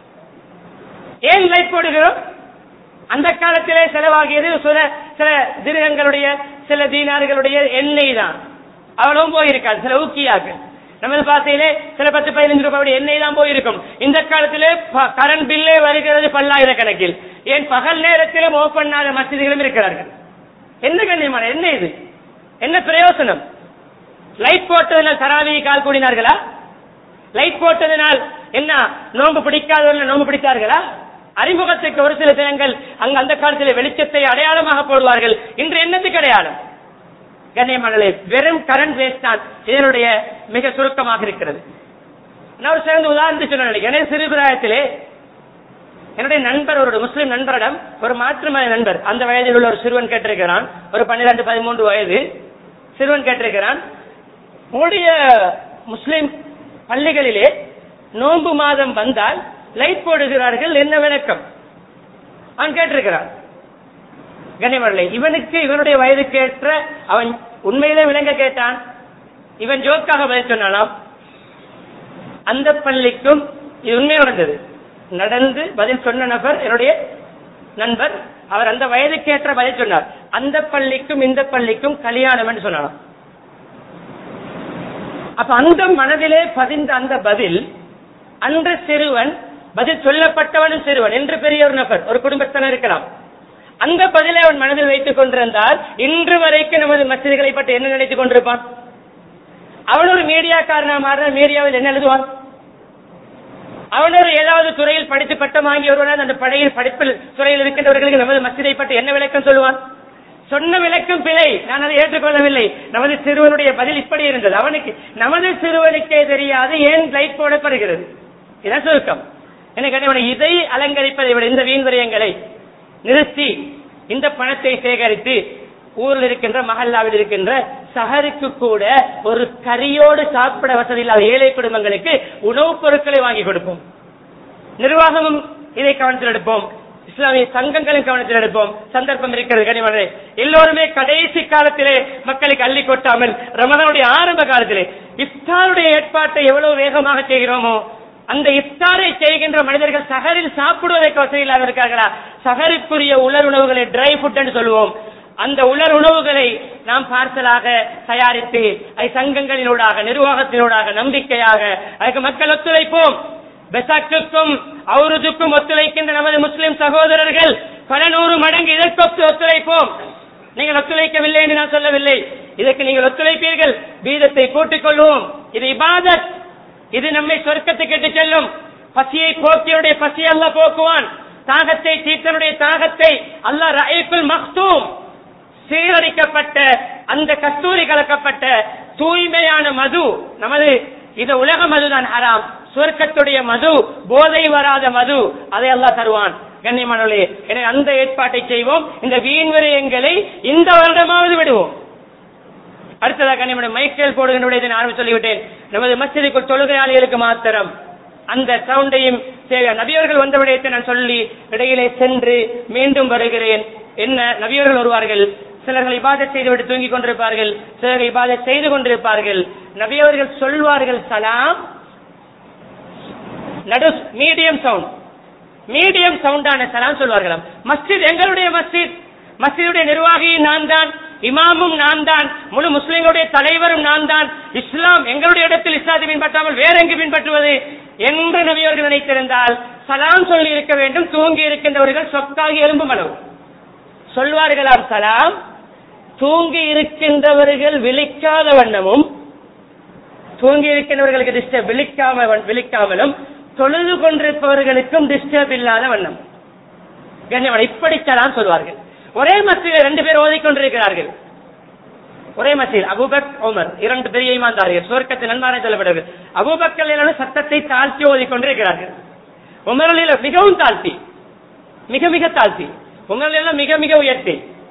ஏன் லைட் போடுகிறோம் அந்த காலத்திலே செலவாகியது சில சில திருகங்களுடைய சில தீனார்களுடைய எண்ணெய் தான் அவ்வளவும் போயிருக்காது சில ஊக்கியாக்கள் நமது பாசையிலே சில பத்து பதினஞ்சு ரூபாய் எண்ணெய் தான் போயிருக்கும் இந்த காலத்திலே கரண்ட் பில்லே வருகிறது பல்லாயிரக்கணக்கில் ஏன் பகல் நேரத்திலும் ஓப் பண்ணாத மசிதிகளும் இருக்கிறார்கள் என்ன கண்ணியமான என்ன இது என்ன பிரயோசனம் லைட் போட்டதனால் தராவியை கால் கூடினார்களா லைட் போட்டதனால் என்ன நோன்பு பிடிக்காதவர்கள் நோன்பு பிடித்தார்களா அறிமுகத்துக்கு ஒரு சில தினங்கள் அங்கு அந்த காலத்தில் வெளிச்சத்தை அடையாளமாக போடுவார்கள் இன்று என்னத்துக்கு அடையாளம் கண்ணியமங்களே வெறும் கரண்ட் வேஸ்ட் தான் இதனுடைய மிக சுருக்கமாக இருக்கிறது நான் ஒரு சிறந்த உதாரணத்தை சொன்ன நினைக்கிறேன் சிறுபிராயத்திலே என்னுடைய நண்பர் ஒரு முஸ்லிம் நண்பரிடம் ஒரு மாற்று மத நண்பர் அந்த வயதில் உள்ள ஒரு சிறுவன் கேட்டிருக்கிறான் ஒரு பன்னிரண்டு பதிமூன்று வயது சிறுவன் கேட்டிருக்கிறான் உங்களுடைய முஸ்லிம் பள்ளிகளிலே நோன்பு மாதம் வந்தால் லைட் போடுகிறார்கள் என்ன விளக்கம் அவன் கேட்டிருக்கிறான் கனிமரலை இவனுக்கு இவனுடைய வயதுக்கு ஏற்ற அவன் உண்மையிலே விளங்க கேட்டான் இவன் ஜோக்காக பதில் சொன்னானாம் அந்த பள்ளிக்கும் இது உண்மையாக நடந்தது நடந்து பதில் சொன்ன நபர் என்னுடைய நண்பர் அவர் அந்த வயதுக்கு ஏற்ற பதில் சொன்னார் அந்த பள்ளிக்கும் இந்த பள்ளிக்கும் கல்யாணம் என்று சொன்னாராம் அப்ப அந்த மனதிலே பதிந்த அந்த பதில் அந்த சிறுவன் பதில் சொல்லப்பட்டவனும் சிறுவன் என்று பெரிய ஒரு நபர் ஒரு குடும்பத்தினர் இருக்கலாம் அந்த பதிலை அவன் மனதில் வைத்துக் கொண்டிருந்தால் இன்று வரைக்கும் நமது மசிதிகளை பற்றி என்ன நினைத்துக் கொண்டிருப்பான் அவன் ஒரு மீடியாக்காரனா மாறின மீடியாவில் என்ன எழுதுவான் அவன் ஒரு ஏதாவது துறையில் படித்து பட்டம் வாங்கி வருவான் அந்த படையில் படிப்பில் துறையில் இருக்கின்றவர்களுக்கு நமது மசிதை பற்றி என்ன விளக்கம் சொல்லுவான் சொன்ன விளக்கம் பிழை நான் அதை ஏற்றுக்கொள்ளவில்லை நமது சிறுவனுடைய பதில் இப்படி இருந்தது அவனுக்கு நமது சிறுவனுக்கே தெரியாது ஏன் லைட் போடப்படுகிறது இதான் சுருக்கம் எனக்கு அவனை இதை அலங்கரிப்பதை விட இந்த வீண் விரயங்களை நிறுத்தி இந்த பணத்தை சேகரித்து ஊரில் இருக்கின்ற மஹல்லாவில் இருக்கின்ற சஹருக்கு கூட ஒரு கரியோடு சாப்பிட வசதி இல்லாத ஏழை குடும்பங்களுக்கு உணவுப் பொருட்களை வாங்கி கொடுப்போம் நிர்வாகமும் இதை கவனத்தில் எடுப்போம் இஸ்லாமிய சங்கங்களும் கவனத்தில் எடுப்போம் சந்தர்ப்பம் இருக்கிறது கனிமனே எல்லோருமே கடைசி காலத்திலே மக்களுக்கு அள்ளி கொட்டாமல் ரமதானுடைய ஆரம்ப காலத்திலே இஃப்தாருடைய ஏற்பாட்டை எவ்வளவு வேகமாக செய்கிறோமோ அந்த இஃப்தாரை செய்கின்ற மனிதர்கள் சகரில் சாப்பிடுவதற்கு வசதி இல்லாத இருக்கார்களா சகருக்குரிய உலர் உணவுகளை ட்ரை ஃபுட் என்று சொல்லுவோம் அந்த உலர் உணவுகளை நாம் பார்சலாக தயாரித்து அதை சங்கங்களினூடாக நிர்வாகத்தினூடாக நம்பிக்கையாக அதுக்கு மக்கள் ஒத்துழைப்போம் பெசாக்குக்கும் அவருதுக்கும் ஒத்துழைக்கின்ற நமது முஸ்லிம் சகோதரர்கள் பல நூறு மடங்கு இதற்கு ஒத்துழைப்போம் நீங்கள் ஒத்துழைக்கவில்லை என்று நான் சொல்லவில்லை இதற்கு நீங்கள் ஒத்துழைப்பீர்கள் வீதத்தை கூட்டிக் கொள்வோம் இது இபாதத் இது நம்மை சொர்க்கத்துக்கு இட்டு செல்லும் பசியை போக்கியனுடைய பசி அல்ல போக்குவான் தாகத்தை தீர்த்தனுடைய தாகத்தை அல்லாஹ் ரயக்குல் மக்தூம் சீரழிக்கப்பட்ட அந்த கஸ்தூரி கலக்கப்பட்ட தூய்மையான மது நமது இது உலக மதுதான் ஹராம் சுவர்க்கத்துடைய மது போதை வராத மது அதை அல்லாஹ் தருவான் கண்ணியமானவர்களே எனவே அந்த ஏற்பாட்டை செய்வோம் இந்த வீண் விரயங்களை இந்த வருடமாவது விடுவோம் அடுத்ததாக கண்ணியமான மைக்கேல் போடுகின்ற விடயத்தை நான் ஆரம்பி சொல்லிவிட்டேன் நமது மஸ்ஜிதுக்குள் தொழுகையாளிகளுக்கு மாத்திரம் அந்த சவுண்டையும் சரி, நபியவர்கள் வந்த விடயத்தை நான் சொல்லி இடையிலே சென்று மீண்டும் வருகிறேன் என்ன நபியவர்கள் வருவார்கள் சிலர்கள் இபாதத் செய்துவிட்டு தூங்கிக் கொண்டிருப்பார்கள் சிலர்கள் இபாதத் செய்து கொண்டிருப்பார்கள் நபியவர்கள் சொல்வார்கள் சலாம் நடு மீடியம் சவுண்ட் மீடியம் சவுண்டான சலாம் சொல்வார்களாம் மஸ்ஜித் எங்களுடைய மஸ்ஜித் மஸ்ஜிதுடைய நிர்வாகி நான் தான் இமாமும் நான் தான் முழு முஸ்லிம்களுடைய தலைவரும் நான் தான் இஸ்லாம் எங்களுடைய இடத்தில் இஸ்லாத்தை பின்பற்றாமல் வேற எங்கு பின்பற்றுவது என்று நபியவர்கள் நினைத்திருந்தால் சலாம் சொல்லி இருக்க வேண்டும் தூங்கி இருக்கின்றவர்கள் சொக்காகி எலும்பும் அளவு சொல்வார்களாம் சலாம் தூங்கி இருக்கின்றவர்கள் விழிக்காத வண்ணமும் தூங்கி இருக்கின்றவர்களுக்கு டிஸ்டர்ப் விழிக்காம விழிக்காமலும் தொழுது கொண்டிருப்பவர்களுக்கும் டிஸ்டர்ப் இல்லாத வண்ணம் கண்ணியமான இப்படித்தான் சொல்வார்கள் ஒரே மத்தியில் ரெண்டு பேர் ஓதிக்கொண்டிருக்கிறார்கள் ஒரே மத்தியில் அபுபக் உமர் இரண்டு பெரிய இமாந்தார்கள் சுவர்க்கத்தின் நன்மாரை சொல்லப்படுகிறது அபுபக்கல் எல்லாம் சத்தத்தை தாழ்த்தி ஓதிக்கொண்டிருக்கிறார்கள் உமரில் மிகவும் தாழ்த்தி மிக மிக தாழ்த்தி உமரில் எல்லாம் மிக மிக உயர்த்தி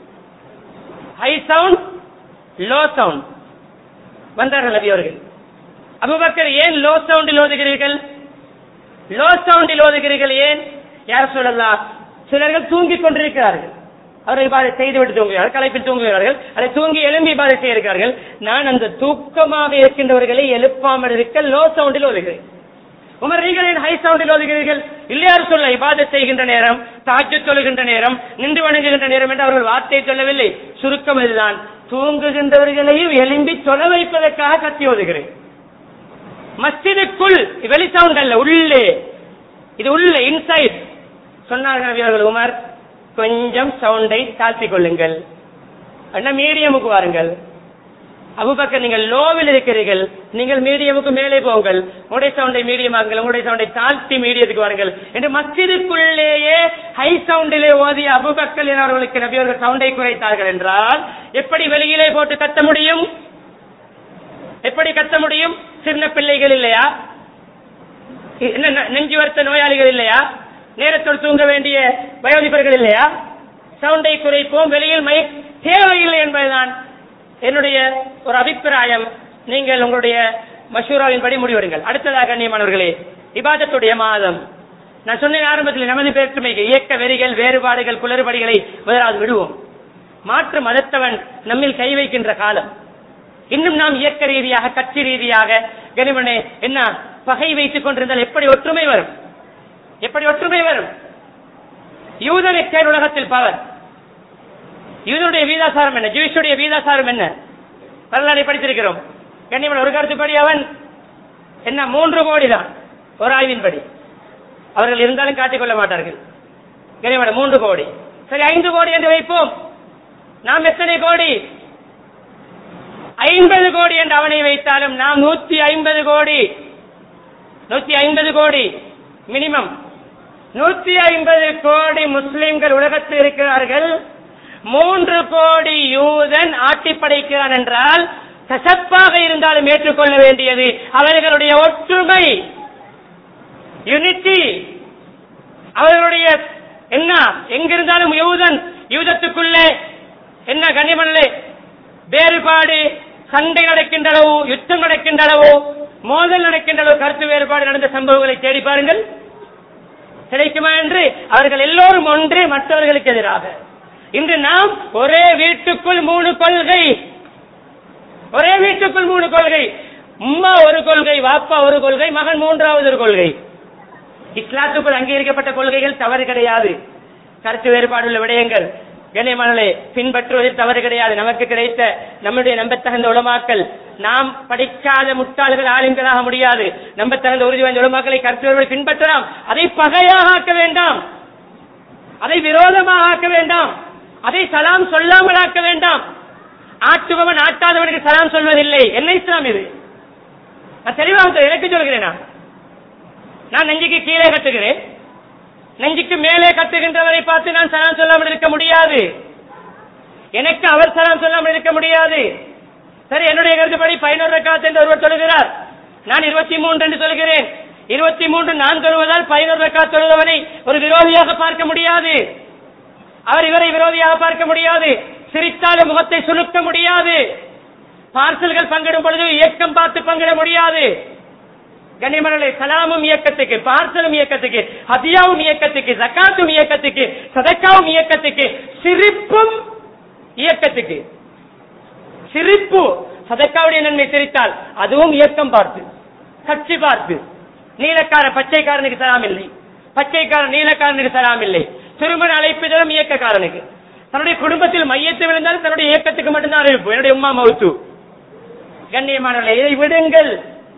ஹை சவுண்ட் லோ சவுண்ட் வந்தார்கள் நபி அவர்கள் அபுபக்கர் ஏன் லோ சவுண்டில் ஓதுகிறீர்கள் லோ சவுண்டில் ஓதுகிறீர்கள் ஏன் யார் சொல்லலாம் சிலர்கள் தூங்கிக் கொண்டிருக்கிறார்கள் அவர்கள் இவ்வாறு செய்துவிட்டு தூங்குகிறார்கள் கலைப்பில் தூங்குகிறார்கள் அதை தூங்கி எழும்பி இவ்வாறு செய்கிறார்கள் நான் அந்த தூக்கமாக இருக்கின்றவர்களை எழுப்பாமல் இருக்க லோ சவுண்டில் ஓதுகிறேன் உமர் நீங்கள் ஏன் ஹை சவுண்டில் ஓதுகிறீர்கள் இல்லையார் சொல்ல இபாதத் செய்கின்ற நேரம் தாஜ்ஜு தொழுகின்ற நேரம் நின்று வணங்குகின்ற நேரம் என்று அவர்கள் வார்த்தை சொல்லவில்லை சுருக்கம் இதுதான் தூங்குகின்றவர்களையும் எழும்பி தொலை வைப்பதற்காக கத்தி ஓதுகிறேன் மஸ்ஜிதுக்குள் வெளி சவுண்ட் அல்ல உள்ளே இது உள்ளே இன்சைட் சொன்னார்கள் நபி அவர்கள் உமர் கொஞ்சம் சவுண்டை தாழ்த்திக் கொள்ளுங்கள் அண்ணா மீடியமுக்கு வாருங்கள் அபுபக்கர் நீங்கள் லோவில் இருக்கிறீர்கள் நீங்கள் மீடியமுக்கு மேலே போங்கள் உங்களுடைய சவுண்டை மீடியமாக்குங்கள் உங்களுடைய சவுண்டை தாழ்த்தி மீடியத்துக்கு வாருங்கள் என்று மஸ்ஜிதுக்குள்ளேயே ஹை சவுண்டிலே ஓதிய அபுபக்கர் அவர்களுக்கு நபி அவர்கள் சவுண்டை குறைத்தார்கள் என்றால் எப்படி வெளியிலே போட்டு கத்த முடியும் எப்படி கத்த முடியும் சின்ன பிள்ளைகள் இல்லையா என்ன நெஞ்சு வருத்த நோயாளிகள் இல்லையா நேரத்தோடு தூங்க வேண்டிய வயோதிபர்கள் இல்லையா சவுண்டை குறைப்போம் வெளியில் மைக் தேவையில்லை என்பதுதான் என்னுடைய ஒரு அபிப்பிராயம் நீங்கள் உங்களுடைய மஷூராவின்படி முடிவெடுங்கள் அடுத்ததாக கண்ணியமானவர்களே இபாதத்துடைய மாதம் நான் சொன்னேன் ஆரம்பத்தில் நமது வேற்றுமைக்கு இயக்க வெறிகள் வேறுபாடுகள் குளறுபடிகளை முதலாவது விடுவோம் மாற்று மதத்தவன் நம்மில் கை வைக்கின்ற காலம் இன்னும் நாம் இயக்க ரீதியாக கட்சி ரீதியாக கனிமனே என்ன பகை வைத்துக் கொண்டிருந்தால் எப்படி ஒற்றுமை வரும் எப்படி ஒற்றுமை வரும் யூதனுக்கே உலகத்தில் பவர் யூதனுடைய வீதாசாரம் என்ன ஜூஷுடைய வீதாசாரம் என்ன வரலாறை படித்திருக்கிறோம் கண்ணியமன் ஒரு கருத்துப்படி அவன் என்ன மூன்று கோடி தான் ஒரு ஆய்வின்படி அவர்கள் இருந்தாலும் காட்டிக்கொள்ள மாட்டார்கள் கண்ணியமன் மூன்று கோடி சரி ஐந்து கோடி என்று வைப்போம் நாம் எத்தனை கோடி ஐம்பது கோடி என்று அவனை வைத்தாலும் நாம் நூத்தி ஐம்பது கோடி நூத்தி ஐம்பது கோடி மினிமம் நூத்தி ஐம்பது கோடி முஸ்லிம்கள் உலகத்தில் இருக்கிறார்கள் மூன்று கோடி யூதன் ஆட்டி படைக்கிறான் என்றால் கசப்பாக இருந்தாலும் ஏற்றுக்கொள்ள வேண்டியது அவர்களுடைய ஒற்றுமை யூனிட்டி அவர்களுடைய என்ன எங்கிருந்தாலும் யூதன் யூதத்துக்குள்ளே என்ன கனிமல்லே வேறுபாடு சண்டை நடக்கின்ற அளவு யுத்தம் நடக்கின்ற அளவு மோதல் நடக்கின்ற அளவு கருத்து வேறுபாடு நடந்த சம்பவங்களை தேடி பாருங்கள் கிடைக்குமா என்று அவர்கள் எல்லோரும் ஒன்று மற்றவர்களுக்கு எதிராக இன்று நாம் ஒரே வீட்டுக்குள் மூணு கொள்கை ஒரே வீட்டுக்குள் மூணு கொள்கை உம்மா ஒரு கொள்கை வாப்பா ஒரு கொள்கை மகன் மூன்றாவது ஒரு கொள்கை இஸ்லாத்துக்குள் அங்கீகரிக்கப்பட்ட கொள்கைகள் தவறு கிடையாது கருத்து வேறுபாடுள்ள விடயங்கள் கண்ணியமானே பின்பற்றுவதில் தவறு கிடையாது நமக்கு கிடைத்த நம்முடைய நம்பத்தகுந்த உலமாக்கல் நாம் படிக்காத முட்டாள்கள் ஆளுங்களாக முடியாது நம்பத்தகுந்த உறுதி வாய்ந்த உலமாக்களை கருத்து பின்பற்றலாம் அதை பகையாக ஆக்க வேண்டாம் அதை விரோதமாக ஆக்க வேண்டாம் அதை சலாம் சொல்லாமல் ஆக்க வேண்டாம் ஆட்டுபவன் ஆட்டாதவனுக்கு சலாம் சொல்வதில்லை என்ன இஸ்லாம் இது நான் தெளிவாக சொல்ல- எனக்கு சொல்கிறேன் நான் நான் நெஞ்சுக்கு கீழே கட்டுகிறேன் நெஞ்சுக்கு மேலே கட்டுகின்றவரை பார்த்து நான் சலாம் சொல்லாமல் இருக்க முடியாது எனக்கு அவர் சலாம் சொல்லாமல் இருக்க முடியாது சரி என்னுடைய கருத்துப்படி பதினோரு ரக்காத் என்று ஒருவர் சொல்கிறார் நான் இருபத்தி மூன்று என்று சொல்கிறேன் இருபத்தி மூன்று நான் தொழுவதால் பதினோரு ரக்காத் தொழுதவனை ஒரு விரோதியாக பார்க்க முடியாது அவர் இவரை விரோதியாக பார்க்க முடியாது சிரித்தாலும் முகத்தை சுருக்க முடியாது பார்சல்கள் பங்கிடும் பொழுது இயக்கம் பார்த்து பங்கிட முடியாது கனிமணலை சலாமும் இயக்கத்துக்கு பார்சலும் இயக்கத்துக்கு ஹதியாவும் இயக்கத்துக்கு ஜக்காத்தும் இயக்கத்துக்கு சதக்காவும் இயக்கத்துக்கு சிரிப்பும் இயக்கத்துக்கு சிரிப்பு சதக்காவுடைய நன்மை சிரித்தால் அதுவும் இயக்கம் பார்த்து கட்சி பார்த்து நீலக்கார பச்சைக்காரனுக்கு சலாம் இல்லை பச்சைக்காரன் நீலக்காரனுக்கு சலாம் இல்லை திருமண அழைப்பிதழும் இயக்கக்காரனுக்கு தன்னுடைய குடும்பத்தில் மையத்தை விழுந்தாலும் தன்னுடைய இயக்கத்துக்கு மட்டும்தான் அறிவிப்பு என்னுடைய உமா மவுத்து கண்ணியமானவர்களே இதை விடுங்கள்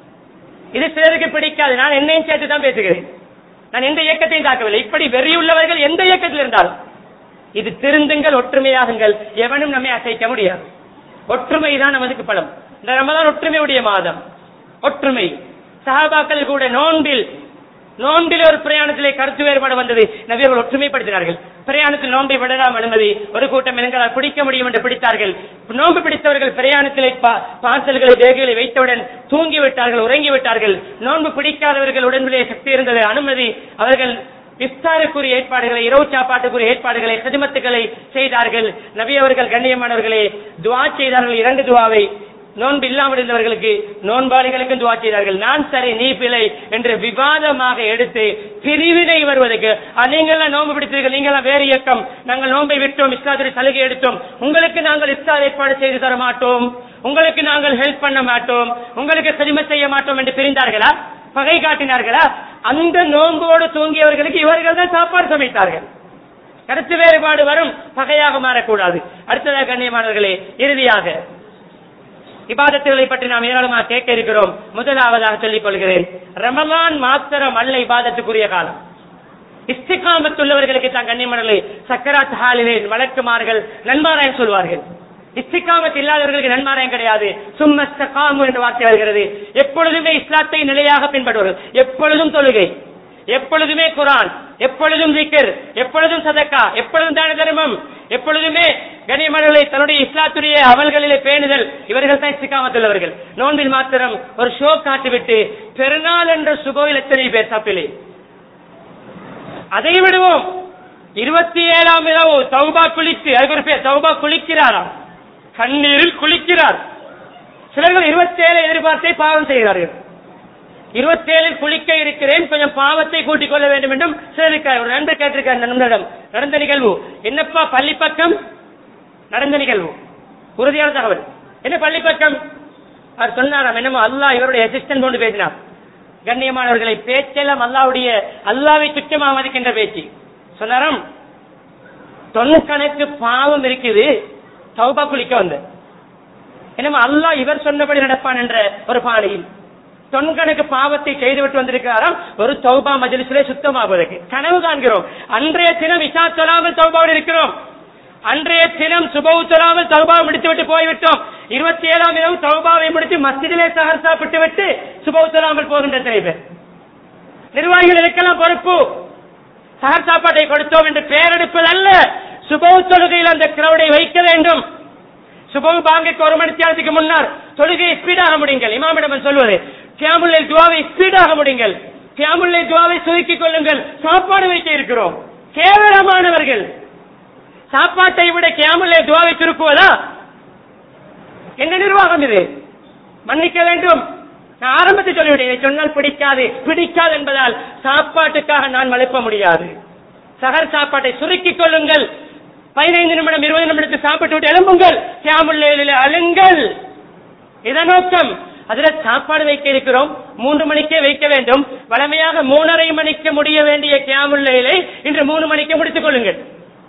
இது சிலருக்கு பிடிக்காது நான் என்னையும் சேர்த்து தான் பேசுகிறேன் நான் எந்த இயக்கத்தையும் தாக்கவில்லை இப்படி வெறியுள்ளவர்கள் எந்த இயக்கத்தில் இருந்தாலும் இது திருந்துங்கள் ஒற்றுமையாகுங்கள் எவனும் நம்மை அசைக்க முடியாது ஒற்றுமை தான் நமக்கு பலம் இந்த ரமதான் ஒற்றுமையுடைய மாதம் ஒற்றுமை சஹாபாக்கள் கூட நோன்பில் நோன்பில் ஒரு பிரயாணத்திலே கருத்து வேறுபாடு வந்தது நபியர்கள் ஒற்றுமைப்படுத்தினார்கள் பிரயாணத்தில் நோன்பை விடலாம் அனுமதி ஒரு கூட்டம் எங்களால் பிடிக்க முடியும் என்று பிடித்தார்கள் நோன்பு பிடித்தவர்கள் பிரயாணத்திலே பா- பார்சல்களை பேகுகளை வைத்தவுடன் தூங்கி விட்டார்கள் உறங்கி விட்டார்கள் நோன்பு பிடிக்காதவர்கள் உடம்பிலே சக்தி இருந்தது அனுமதி அவர்கள் இஃப்தாருக்குரிய ஏற்பாடுகளை இரவு சாப்பாட்டுக்குரிய ஏற்பாடுகளை சதிமத்துக்களை செய்தார்கள் நபி அவர்கள் கண்ணியமானவர்களே துவா செய்தார்கள் இரண்டு துவாவை நோன்பு இல்லாமல் இருந்தவர்களுக்கு நோன்பாளிகளுக்கும் துவா செய்தார்கள் நான் சரி நீ பிழை என்று விவாதமாக எடுத்து பிரிவினை வருவதற்கு "ஆ, நீங்களாம் நோன்பு பிடித்தீர்கள் நீங்களாம் வேறு இயக்கம் நாங்கள் நோன்பை விட்டோம் இஸ்லாத்துடைய சலுகை எடுத்தோம் உங்களுக்கு நாங்கள் இஃப்தார் ஏற்பாடு செய்து தர மாட்டோம் உங்களுக்கு நாங்கள் ஹெல்ப் பண்ண மாட்டோம் உங்களுக்கு செதிமை செய்ய மாட்டோம் என்று பிரிந்தார்களா பகை காட்டினார்களா அந்த நோன்போடு தூங்கியவர்களுக்கு இவர்கள் தான் சாப்பாடு சமைத்தார்கள் கருத்து வேறுபாடு வரும் பகையாக மாறக்கூடாது அடுத்ததாக கண்ணியமானவர்களே இறுதியாக இபாதத்துகளை பற்றி நாம் ஏராளமாக கேட்க இருக்கிறோம் முதலாவதாக சொல்லிக் கொள்கிறேன் ரமலான் மாத்திரம் அல்ல இபாதத்துக்குரிய காலம் இஸ்திகாமத்துள்ளவர்களுக்கு தான் கண்ணியமனலை சக்கராத் ஹாலிலே வழக்குமார்கள் நன்மாராயம் சொல்வார்கள் இஸ்திகாமத் இல்லாதவர்களுக்கு நன்மாராயம் கிடையாது சும்மஸ்தகாமு என்ற வார்த்தை வருகிறது எப்பொழுதுமே இஸ்லாத்தை நிலையாக பின்பற்றுவார்கள் எப்பொழுதும் தொழுகை எப்பொழுதுமே குரான் எப்பொழுதும் திக்கர் எப்பொழுதும் சதக்கா எப்பொழுதும் தான தர்மம் எப்பொழுதுமே கனிமணங்களை தன்னுடைய இஸ்லாத்துடைய அமல்களிலே பேணுதல் இவர்கள் தான் இஸ்திகாமத்துள்ளவர்கள் நோன்பில் மாத்திரம் ஒரு ஷோ காட்டிவிட்டு பெருநாள் என்ற சுகோவில் எத்தனை பேர் தப்பிலே அதை விடுவோம் இருபத்தி ஏழாம் இரவு தௌபா குளித்து அதுக்கு ஒரு பேர் தௌபா குளிக்கிறாராம் கண்ணீரில் குளிக்கிறார் சிலர்கள் இருபத்தி ஏழு எதிர்பார்த்தை பாவம் செய்கிறார்கள் இருபத்தேழில் குளிக்க இருக்கிறேன் கொஞ்சம் பாவத்தை கூட்டிக் கொள்ள வேண்டும் என்றும் சிலருக்கு ஒரு நண்பர் கேட்டிருக்கார் நண்பரிடம் நடந்த நிகழ்வு என்னப்பா பள்ளி பக்கம் நடந்த நிகழ்வு உறுதியான தகவல் என்ன பள்ளி பக்கம் அவர் சொன்னாராம் என்னமோ அல்லாஹ் இவருடைய அசிஸ்டன்ட் கொண்டு பேசினார் கண்ணியமானவர்களை பேச்செல்லாம் அல்லாவுடைய அல்லாவை துச்சமாக மதிக்கின்ற பேச்சு சொன்னாராம் தொன்னுக்கணக்கு பாவம் இருக்குது தௌபா குளிக்க வந்த என்னமோ அல்லாஹ் இவர் சொன்னபடி நடப்பான் என்ற ஒரு பாணியில் தொன்கணக்கு பாவத்தை செய்துவிட்டு வந்திருக்கிறாராம் ஒரு தௌபா மஜலிசிலே சுத்தமாவதற்கு கனவு காண்கிறோம் அன்றைய தினம் இஷா தொழாமல் தௌபாவில் இருக்கிறோம் அன்றைய தினம் சுபவு தொழாமல் தௌபாவை முடித்துவிட்டு போய்விட்டோம் இருபத்தி ஏழாம் இரவு தௌபாவை முடித்து மஸ்ஜிதிலே சகர் சாப்பிட்டு விட்டு சுபவு தொழாமல் போகின்ற சில பேர் நிர்வாகிகள் இருக்கலாம் பொறுப்பு சகர் சாப்பாட்டை கொடுத்தோம் என்று பெயரெடுப்பது அல்ல சுபவு தொழுகையில் அந்த கிரௌடை வைக்க வேண்டும் சுபவு பாங்குக்கு ஒரு மணி நேரத்துக்கு முன்னால் தொழுகையை ஸ்பீடாக முடியுங்கள் இமாமிடம் சொல்வது கியாமுல்லை துவாவை ஸ்பீடாக முடியுங்கள் கியாமுல்லை துவாவை சுருக்கிக் கொள்ளுங்கள் சாப்பாடு வைக்க இருக்கிறோம் கேவலமானவர்கள் சாப்பாட்டை விட கியாமுல்லை துவாவை சுருக்குவதா என்ன நிர்வாகம் இது மன்னிக்க வேண்டும் நான் ஆரம்பத்தில் சொல்லிவிட்டேன் இதை சொன்னால் பிடிக்காது பிடிக்காது என்பதால் சாப்பாட்டுக்காக நான் மலைப்ப முடியாது சகர் சாப்பாட்டை சுருக்கிக் கொள்ளுங்கள் பதினைந்து நிமிடம் இருபது நிமிடத்தை சாப்பிட்டு விட்டு எழும்புங்கள் கியாமுல்லையில அழுங்கள் இதன் நோக்கம் அதுல சாப்பாடு வைக்க இருக்கிறோம் மூன்று மணிக்கே வைக்க வேண்டும் வளமையாக மூணரை மணிக்கு முடிய வேண்டிய கியாமுல்லையிலே இன்று மூணு மணிக்கு முடித்துக் கொள்ளுங்கள்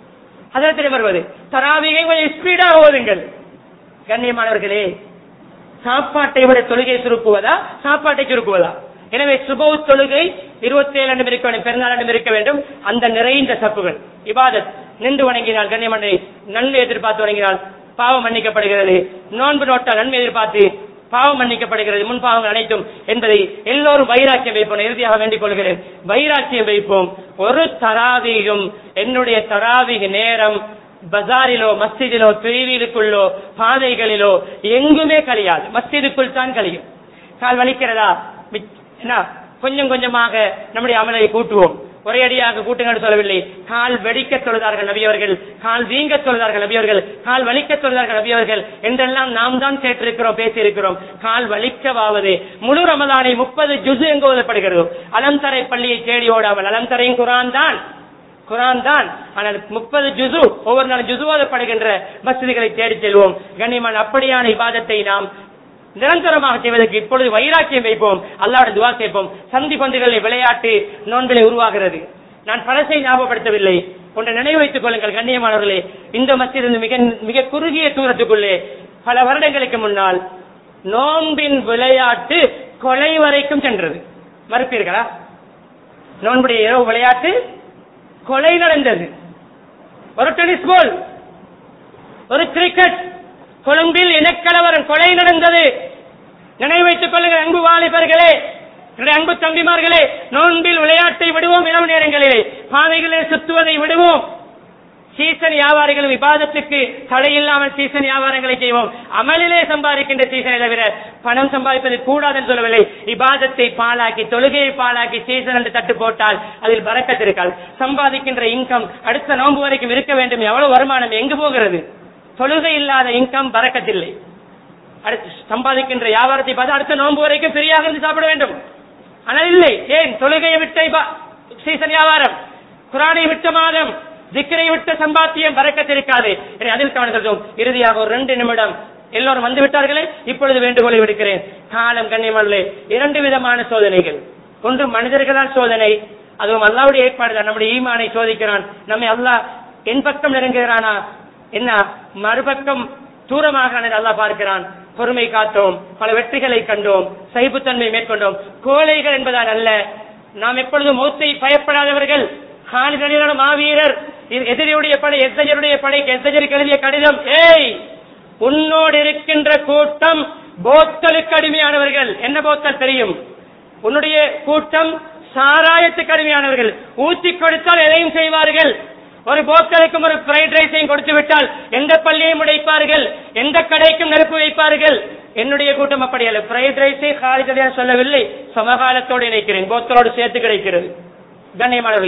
அதில் வருவது தராவிகை கொஞ்சம் ஸ்பீடாக ஓதுங்கள் கண்ணியமானவர்களே சாப்பாட்டை விட தொழுகை சுருக்குவதா சாப்பாட்டை சுருக்குவதா எனவே சுபவு தொழுகை இருபத்தி ஏழு அன்றும் இருக்க வேண்டும் பெருநாள் அன்றும் இருக்க வேண்டும் அந்த நிறைந்த சப்புகள் இபாதத் நின்று வணங்கினால் கண்ணியமனை நன்மை எதிர்பார்த்து வணங்கினால் பாவம் மன்னிக்கப்படுகிறது நோன்பு நோட்டால் நன்மை எதிர்பார்த்து பாவம் மன்னிக்கப்படுகிறது முன் பாவங்கள் அனைத்தும் என்பதை எல்லோரும் வைராக்கியம் வைப்போம் இறுதியாக வேண்டிக் கொள்கிறேன் வைராக்கியம் வைப்போம் ஒரு தராவியும் என்னுடைய தராவிக நேரம் பஜாரிலோ மஸ்ஜிதிலோ பிரிவிலுக்குள்ளோ பாதைகளிலோ எங்குமே கழியாது மஸ்ஜிதுக்குள் தான் கழியும் கால் வலிக்கிறதா மிச்- என்ன கொஞ்சம் கொஞ்சமாக நம்முடைய அமலை கூட்டுவோம் ஒரே அடியாக கூட்டுங்கள் சொல்லவில்லை கால் வெடிக்க தொழுதார்கள் நபியவர்கள் கால் வீங்க தொழுதார்கள் நபியவர்கள் கால் வலிக்க தொழுதார்கள் நபியவர்கள் என்றெல்லாம் நாம் தான் கேட்டிருக்கிறோம் பேசியிருக்கிறோம் கால் வலிக்கவாவது முழு ரமலானை முப்பது ஜுசு எங்கு ஓதப்படுகிறது அலம்தரை பள்ளியை தேடி ஓடாமல் அலம்தரையும் குரான் தான் குரான் தான் ஆனால் முப்பது ஜுசு ஒவ்வொரு நாளும் ஜுசு ஓதப்படுகின்ற மசிதிகளை தேடி செல்வோம் கண்ணியமான அப்படியான இபாதத்தை நாம் நிரந்தரமாக செய்வதற்கு இப்பொழுது வைராக்கியம் வைப்போம் அல்லாட துவா கேட்போம் சந்தி பந்துகளில் விளையாட்டு நோன்களை உருவாகிறது நான் பழசை ஞாபகப்படுத்தவில்லை ஒன்றை நினைவு வைத்துக் கொள்ளுங்கள் கண்ணியமானவர்களே இந்த மத்தியிலிருந்து மிக மிக குறுகிய தூரத்துக்குள்ளே பல வருடங்களுக்கு முன்னால் நோன்பின் விளையாட்டு கொலை வரைக்கும் சென்றது மறுப்பீர்களா நோன்புடைய இரவு விளையாட்டு கொலை நடந்தது ஒரு டென்னிஸ் பால் ஒரு கிரிக்கெட் கொழும்பில் இனக்கலவரம் கொலை நடந்தது நினைவு வைத்துக் கொள்ளுங்கள் அன்பு வாலிபர்களே என்னுடைய அன்பு தம்பிமார்களே நோன்பில் விளையாட்டை விடுவோம் இரவு நேரங்களிலே பாதைகளில் சுத்துவதை விடுவோம் சீசன் வியாபாரிகள் விவாதத்துக்கு தடையில்லாமல் சீசன் வியாபாரங்களை செய்வோம் அமலிலே சம்பாதிக்கின்ற சீசனை தவிர பணம் சம்பாதிப்பது கூடாதுன்னு சொல்லவில்லை இபாதத்தை பாழாக்கி தொழுகையை பாழாக்கி சீசன் என்று தட்டு போட்டால் அதில் பறக்கத்து இருக்கால் சம்பாதிக்கின்ற இன்கம் அடுத்த நோன்பு வரைக்கும் இருக்க வேண்டும் எவ்வளவு வருமானம் எங்கு போகிறது தொழுகை இல்லாத இன்கம் பறக்கத்தில்லை அடுத்து சம்பாதிக்கின்ற வியாபாரத்தை பார்த்து அடுத்த நோன்பு வரைக்கும் ஃப்ரீயாக இருந்து சாப்பிட வேண்டும் ஆனால் இல்லை ஏன் தொழுகையை விட்ட இப்ப சீசன் வியாபாரம் குரானை விட்ட மாதம் திக்கரை விட்ட சம்பாத்தியம் பறக்கத்திருக்காது எனவே அதில் கவனம் செலுத்துவோம் இறுதியாக ஒரு ரெண்டு நிமிடம் எல்லோரும் வந்து விட்டார்களே இப்பொழுது வேண்டுகோளை விடுக்கிறேன் காலம் கண்ணியமல்லே இரண்டு விதமான சோதனைகள் ஒன்று மனிதர்களால் சோதனை அதுவும் அல்லாவுடைய ஏற்பாடு தான் நம்முடைய ஈமானை சோதிக்கிறான் நம்மை அல்லாஹ் என் பக்கம் நெருங்குகிறானா என்ன மறுபக்கம் தூரமாக அல்லாஹ் பார்க்கிறான் பொறுமை காத்தோம் பல வெற்றிகளை கண்டோம் சைப்புத்தன்மை மேற்கொண்டோம் கோழைகள் என்பதால் அல்ல நாம் எப்பொழுதும் மௌத்தை பயப்படாதவர்கள் காலிதனிலான மாவீரர் இது எதிரியுடைய படை எத்தஜருடைய படைக்கு எத்தஜருக்கு எழுதிய கடிதம் ஏய் உன்னோடு இருக்கின்ற கூட்டம் போத்தலுக்கு அடிமையானவர்கள் என்ன போத்தல் தெரியும் உன்னுடைய கூட்டம் சாராயத்துக்கு அடிமையானவர்கள் ஊத்தி கொடுத்தால் எதையும் செய்வார்கள் ஒரு போத்தலுக்கும் ஒரு ஃப்ரைட் ரைஸையும் கொடுத்து விட்டால் எந்த பள்ளியையும் உடைப்பார்கள் எந்த கடைக்கும் நெருப்பு வைப்பார்கள் என்னுடைய கூட்டம் அப்படி அல்ல ஃப்ரைட் ரைஸை காலிதடியாக சொல்லவில்லை சமகாலத்தோடு இணைக்கிறேன் போத்தலோடு சேர்த்து கிடைக்கிறது கண்ணியமானவர்களே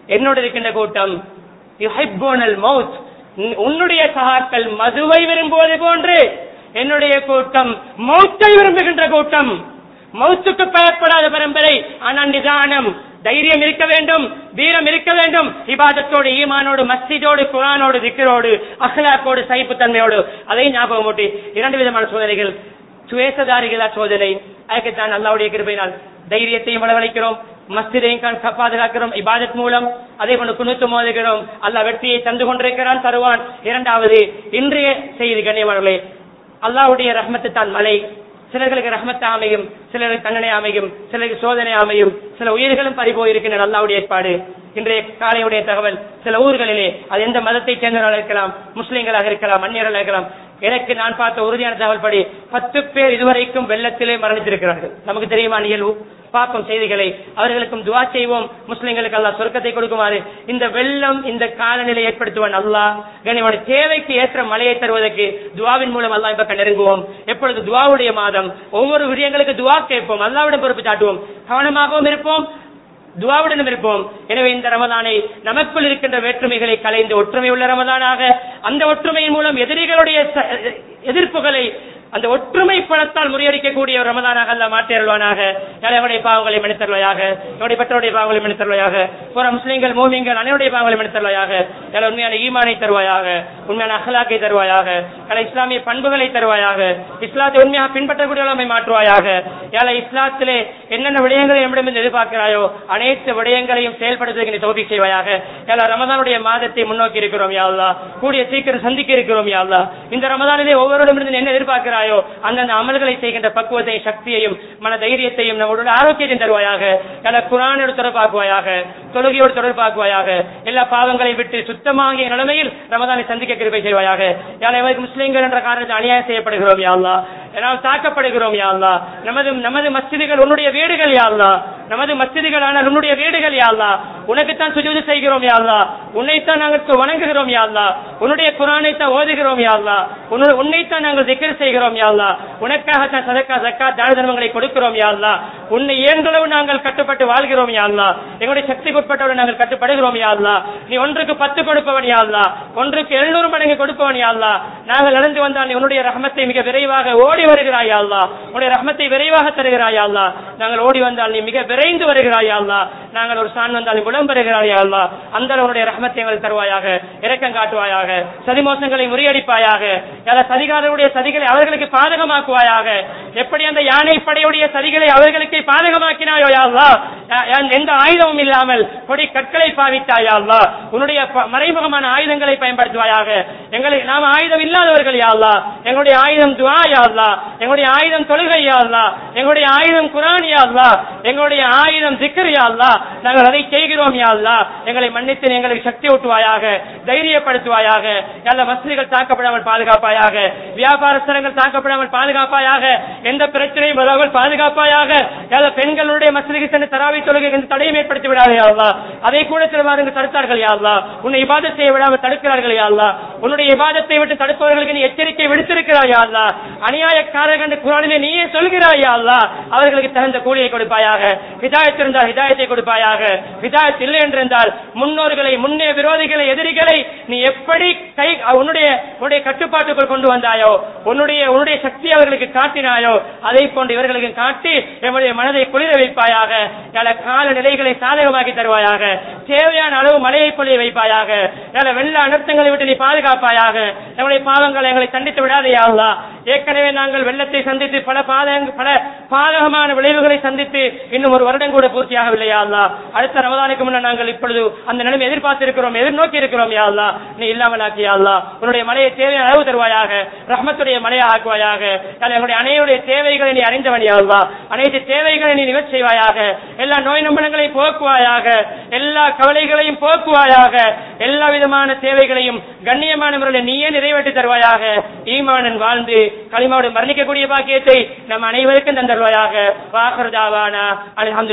என்னோடு இருக்கின்ற கூட்டம் யுஹிப்பூனல் மௌத் உன்- உன்னுடைய சகாக்கள் மதுவை விரும்புவது போன்று என்னுடைய கூட்டம் மௌத்தை விரும்புகின்ற கூட்டம் மௌத்துக்கு பயப்படாத பரம்பரை ஆனால் நிதானம் தைரியம் இருக்க வேண்டும் வீரம் இருக்க வேண்டும் இபாதத்தோடு ஈமானோடு மஸ்ஜிதோடு குரானோடு திக்கரோடு அஹ்லாக்கோடு சகிப்புத்தன்மையோடு அதை ஞாபகம் ஊட்டி இரண்டு விதமான சோதனைகள் சுவேசதாரிகளா சோதனை அதுக்குத்தான் அல்லாவுடைய கிருபையினால் தைரியத்தையும் வளவழைக்கிறோம் மஸ்ஜிதையும் கா- பாதுகாக்கிறோம் இபாதத் மூலம் அதே போன்று குணுத்து மோதுகிறோம் அல்லாஹ் வெற்றியை தந்து கொண்டிருக்கிறான் தருவான் இரண்டாவது இன்றைய செய்தி கண்ணியமானவர்களே அல்லாஹ்வுடைய ரஹ்மத்து தான் மலை சிலர்களுக்கு ரஹ்மத்து அமையும் சிலருக்கு தண்டனை அமையும் சிலருக்கு சோதனை அமையும் சில உயிர்களும் பறிபோய் இருக்கின்றன அல்லாவுடைய ஏற்பாடு இன்றைய காலையுடைய தகவல் சில ஊர்களிலே அது எந்த மதத்தை சேர்ந்தவர்களாக இருக்கலாம் முஸ்லிம்களாக இருக்கலாம் அந்நியர்களாக இருக்கலாம் எனக்கு நான் பார்த்த உறுதியான தகவல் படி பத்து பேர் இதுவரைக்கும் வெள்ளத்திலே மரணித்திருக்கிறார்கள் நமக்கு தெரியுமா நிகழ்வு பார்ப்போம் செய்திகளை அவர்களுக்கும் துவா செய்வோம் முஸ்லிம்களுக்கு அல்லாஹ் சொர்க்கத்தை கொடுக்குமாறு இந்த வெள்ளம் இந்த காலநிலை ஏற்படுத்துவான் அல்லாஹ் கனிவன தேவைக்கு ஏற்ற மழையை தருவதற்கு துவாவின் மூலம் அல்லாஹ் பக்கம் நெருங்குவோம் எப்பொழுது துவாவுடைய மாதம் ஒவ்வொரு விடயங்களுக்கு துவா கேட்போம் அல்லாவிடம் பொறுப்பு சாட்டுவோம் கவனமாகவும் இருப்போம் துவாவுடனும் இருப்போம் எனவே இந்த ரமதானை நமக்குள் இருக்கின்ற வேற்றுமைகளை கலைந்து ஒற்றுமை உள்ள ரமதானாக அந்த ஒற்றுமையின் மூலம் எதிரிகளுடைய ச- எதிர்ப்புகளை அந்த ஒற்றுமை பணத்தால் முறியடிக்கக்கூடிய ஒரு ரமதானாக அல்ல மாற்றியருள்வானாக எவருடைய பாவங்களை மன்னித்தருவாயாக என்னுடைய பெற்றோருடைய பாவங்களை மன்னித்தருவாயாக புற முஸ்லீம்கள் மூமிங்கள் அனைவருடைய பாவங்களை மன்னித்தருவாயாக எல உண்மையான ஈமானை தருவாயாக உண்மையான அகலாக்கை தருவாயாக எல இஸ்லாமிய பண்புகளை தருவாயாக இஸ்லாத்தை உண்மையாக பின்பற்றக்கூடிய நம்மை மாற்றுவாயாக எல இஸ்லாத்திலே என்னென்ன விடயங்களை நம்மிடமிருந்து எதிர்பார்க்கிறாயோ அனைத்து விடயங்களையும் செயல்படுத்துவதற்கு நீ தோல்வி செய்வாயாக எல ரமதானுடைய மாதத்தை முன்னோக்கி இருக்கிறோம் யா அல்லாஹ் கூடிய சீக்கிரம் சந்திக்க இருக்கிறோம் யா அல்லாஹ் இந்த ரமதானிலே ஒவ்வொருவரிடமிருந்து என்ன எதிர்பார்க்கிறாயோ அந்தந்த அமல்களை செய்கின்ற பக்குவத்தையும் சக்தியையும் மன தைரியத்தையும் நம்முடைய ஆரோக்கியத்தையும் தருவாயாக எல குரானோடு தொடர்பாக்குவாயாக தொழுகையோடு தொடர்பாக்குவாயாக எல்லா பாவங்களையும் விட்டு சுத்தமாகிய நிலைமையில் ரமதானை சந்திக்க கிருபை செய்வாயாக யாழ் எவருக்கு முஸ்லீம்கள் என்ற காரணத்தில் அநியாயம் செய்யப்படுகிறோம் யா அல்லாஹ் நாம் தாக்கப்படுகிறோம் யா அல்லாஹ் நமது நமது மஸ்ஜிதுகள் உன்னுடைய வீடுகள் யா அல்லாஹ் நமது மஸ்ஜிதுகளான உன்னுடைய வீடுகள் யா அல்லாஹ் உனக்குத்தான் சுஜூது செய்கிறோம் யா அல்லாஹ் உன்னைத்தான் நாங்கள் வணங்குகிறோம் யா அல்லாஹ் உன்னுடைய குரானைத்தான் ஓதுகிறோம் யா அல்லாஹ் உன்னு- உன்னைத்தான் நாங்கள் திக்ர் செய்கிறோம் யா அல்லாஹ் உனக்காகத்தான் சதக்கா சக்கா தான தர்மங்களை கொடுக்கிறோம் யா அல்லாஹ் உன்னை இயன்றளவு நாங்கள் கட்டுப்பட்டு வாழ்கிறோம் யா அல்லாஹ் எங்களுடைய சக்திக்கு உட்பட்டவரை நாங்கள் கட்டுப்படுகிறோம் யா அல்லாஹ் நீ ஒன்றுக்கு பத்து கொடுப்பவன் யா அல்லாஹ் ஒன்றுக்கு எழுநூறு மடங்கு கொடுப்பவன் யா அல்லாஹ் நாங்கள் நடந்து வந்தால் நீ உன்னுடைய ரஹமத்தை மிக விரைவாக ஓடி வருகிறாய் யா அல்லாஹ் உன்னுடைய ரஹமத்தை விரைவாக தருகிறாய் யா அல்லாஹ் நாங்கள் ஓடி வந்தால் நீ மிக விரைந்து வருகிறாய் யா அல்லாஹ் நாங்கள் ஒரு சான் வந்தால் நீ விளம் பெறுகிறாய் யா அல்லாஹ் அந்த அளவு உன்னுடைய ரஹமத்தை எங்களுக்கு தருவாயாக இரக்கம் காட்டுவாயாக சதிமோசங்களை முறியடிப்பாயாக யார சதிகாரருடைய சதிகளை அவர்களுக்கு பாதகமாக்குவாயாக எப்படி அந்த யானை படையுடைய சதிகளை அவர்களுக்கு பாதகமாக்கினாயோ யா அல்லாஹ் யா- யா- எந்த ஆயுதமும் இல்லாமல் கொடி கற்களை பாவித்தாயா அல்லாஹ் உன்னுடைய ப- மறைமுகமான ஆயுதங்களை பயன்படுத்துவாயாக எங்களை நாம் ஆயுதம் இல்லாதவர்கள் யா அல்லாஹ் எங்களுடைய ஆயுதம் துஆ யா அல்லாஹ் எங்களுடைய ஆயுதம் தொழுகை யா அல்லாஹ் எங்களுடைய ஆயுதம் குர்ஆன் யா அல்லாஹ் எங்களுடைய ஆயுதம் திக்ர் யா அல்லாஹ் நாங்கள் அதை செய்கிறோம் யா அல்லாஹ் எங்களை மன்னித்து நீ எங்களுக்கு சக்தி ஊட்டுவாயாக தைரியப்படுத்துவாயாக எல்லா மசிதிகள் தாக்கப்படாமல் பாதுகாப்பாயாக வியாபார ஸ்தலங்கள் தாக்கப்படாமல் பாதுகாப்பாயாக எந்த பிரச்சனையும் வராமல் பாதுகாப்பாயாக எல்லா பெண்களுடைய மசிதிக்கு சென்று தராவி தொழுகை எந்த தடையும் ஏற்படுத்தி விடாதே யா அல்லாஹ் அதை கூட சிலவாறு தடுத்தார்கள் யா அல்லாஹ் உன்னை இபாதத் செய்ய விடாமல் தடுக்கிறார்கள் யா அல்லாஹ் உன்னுடைய இபாதத்தை விட்டு தடுப்பவர்களுக்கு நீ எச்சரிக்கை விடுத்திருக்கிறாய் யா அல்லாஹ் அநியாயக்காரர்கள் என்று குரானிலே நீயே சொல்கிறாய் யா அல்லாஹ் அவர்களுக்கு தகுந்த கூலியை கொடுப்பாயாக ஹிதாயத் இருந்தால் ஹிதாயத்தை கொடுப்பாயாக ஹிதாயத் இல்லை என்றிருந்தால் முன்னோர்களை முன்னே விரோதிகளை எதிரிகளை நீ எப்படி கை உன்னுடைய உன்னுடைய கட்டுப்பாட்டுக்குள் கொண்டு வந்தாயோ உன்னுடைய உன்னுடைய சக்தி அவர்களுக்கு காட்டினாயோ அதை போன்று இவர்களுக்கு காட்டி எம்முடைய மனதை குளிர வைப்பாயாக பல கால நிலைகளை சாதகமாக்கி தருவாயாக தேவையான அளவு மழையை பொழிய வைப்பாயாக பல வெள்ள அனர்த்தங்களை விட்டு நீ பாதுகாப்பாயாக நம்முடைய பாவங்களை எங்களை தண்டித்து விடாதே அல்லாஹ் ஏற்கனவே நாங்கள் வெள்ளத்தை சந்தித்து பல பாதக பல பாதகமான விளைவுகளை சந்தித்து இன்னும் ஒரு வருடம் கூட பூர்த்தியாகவில்லையா அல்லாஹ் அடுத்த ரமதானுக்கு முன்னர் நாங்கள் இப்பொழுது அந்த நிலைமை எதிர்பார்த்து இருக்கிறோம் எதிர்நோக்கி இருக்கிறோம் யா அல்லாஹ் நீ இல்லாமல் ஆக்கியா அல்லாஹ் உன்னுடைய மலையை தேவையான அளவு தருவாயாக ரஹ்மத்துடைய மலையை ஆக்குவாயாக யா அல்லாஹ் எங்களுடைய அனைவருடைய தேவைகளை நீ அறிந்தவன் யா அல்லாஹ் அனைத்து தேவைகளை நீ நிவர்த்தி செய்வாயாக எல்லா நோய் நம்பலங்களையும் போக்குவாயாக எல்லா கவலைகளையும் போக்குவாயாக எல்லா விதமான தேவைகளையும் கண்ணியமான முறையில் நீயே நிறைவேற்றி தருவாயாக ஈமானன் வாழ்ந்து களிமாவோடு மரணிக்கக்கூடிய பாக்கியத்தை நம் அனைவருக்கும் தந்தருவாயாக வாகர்தாவானா அல்ஹம்து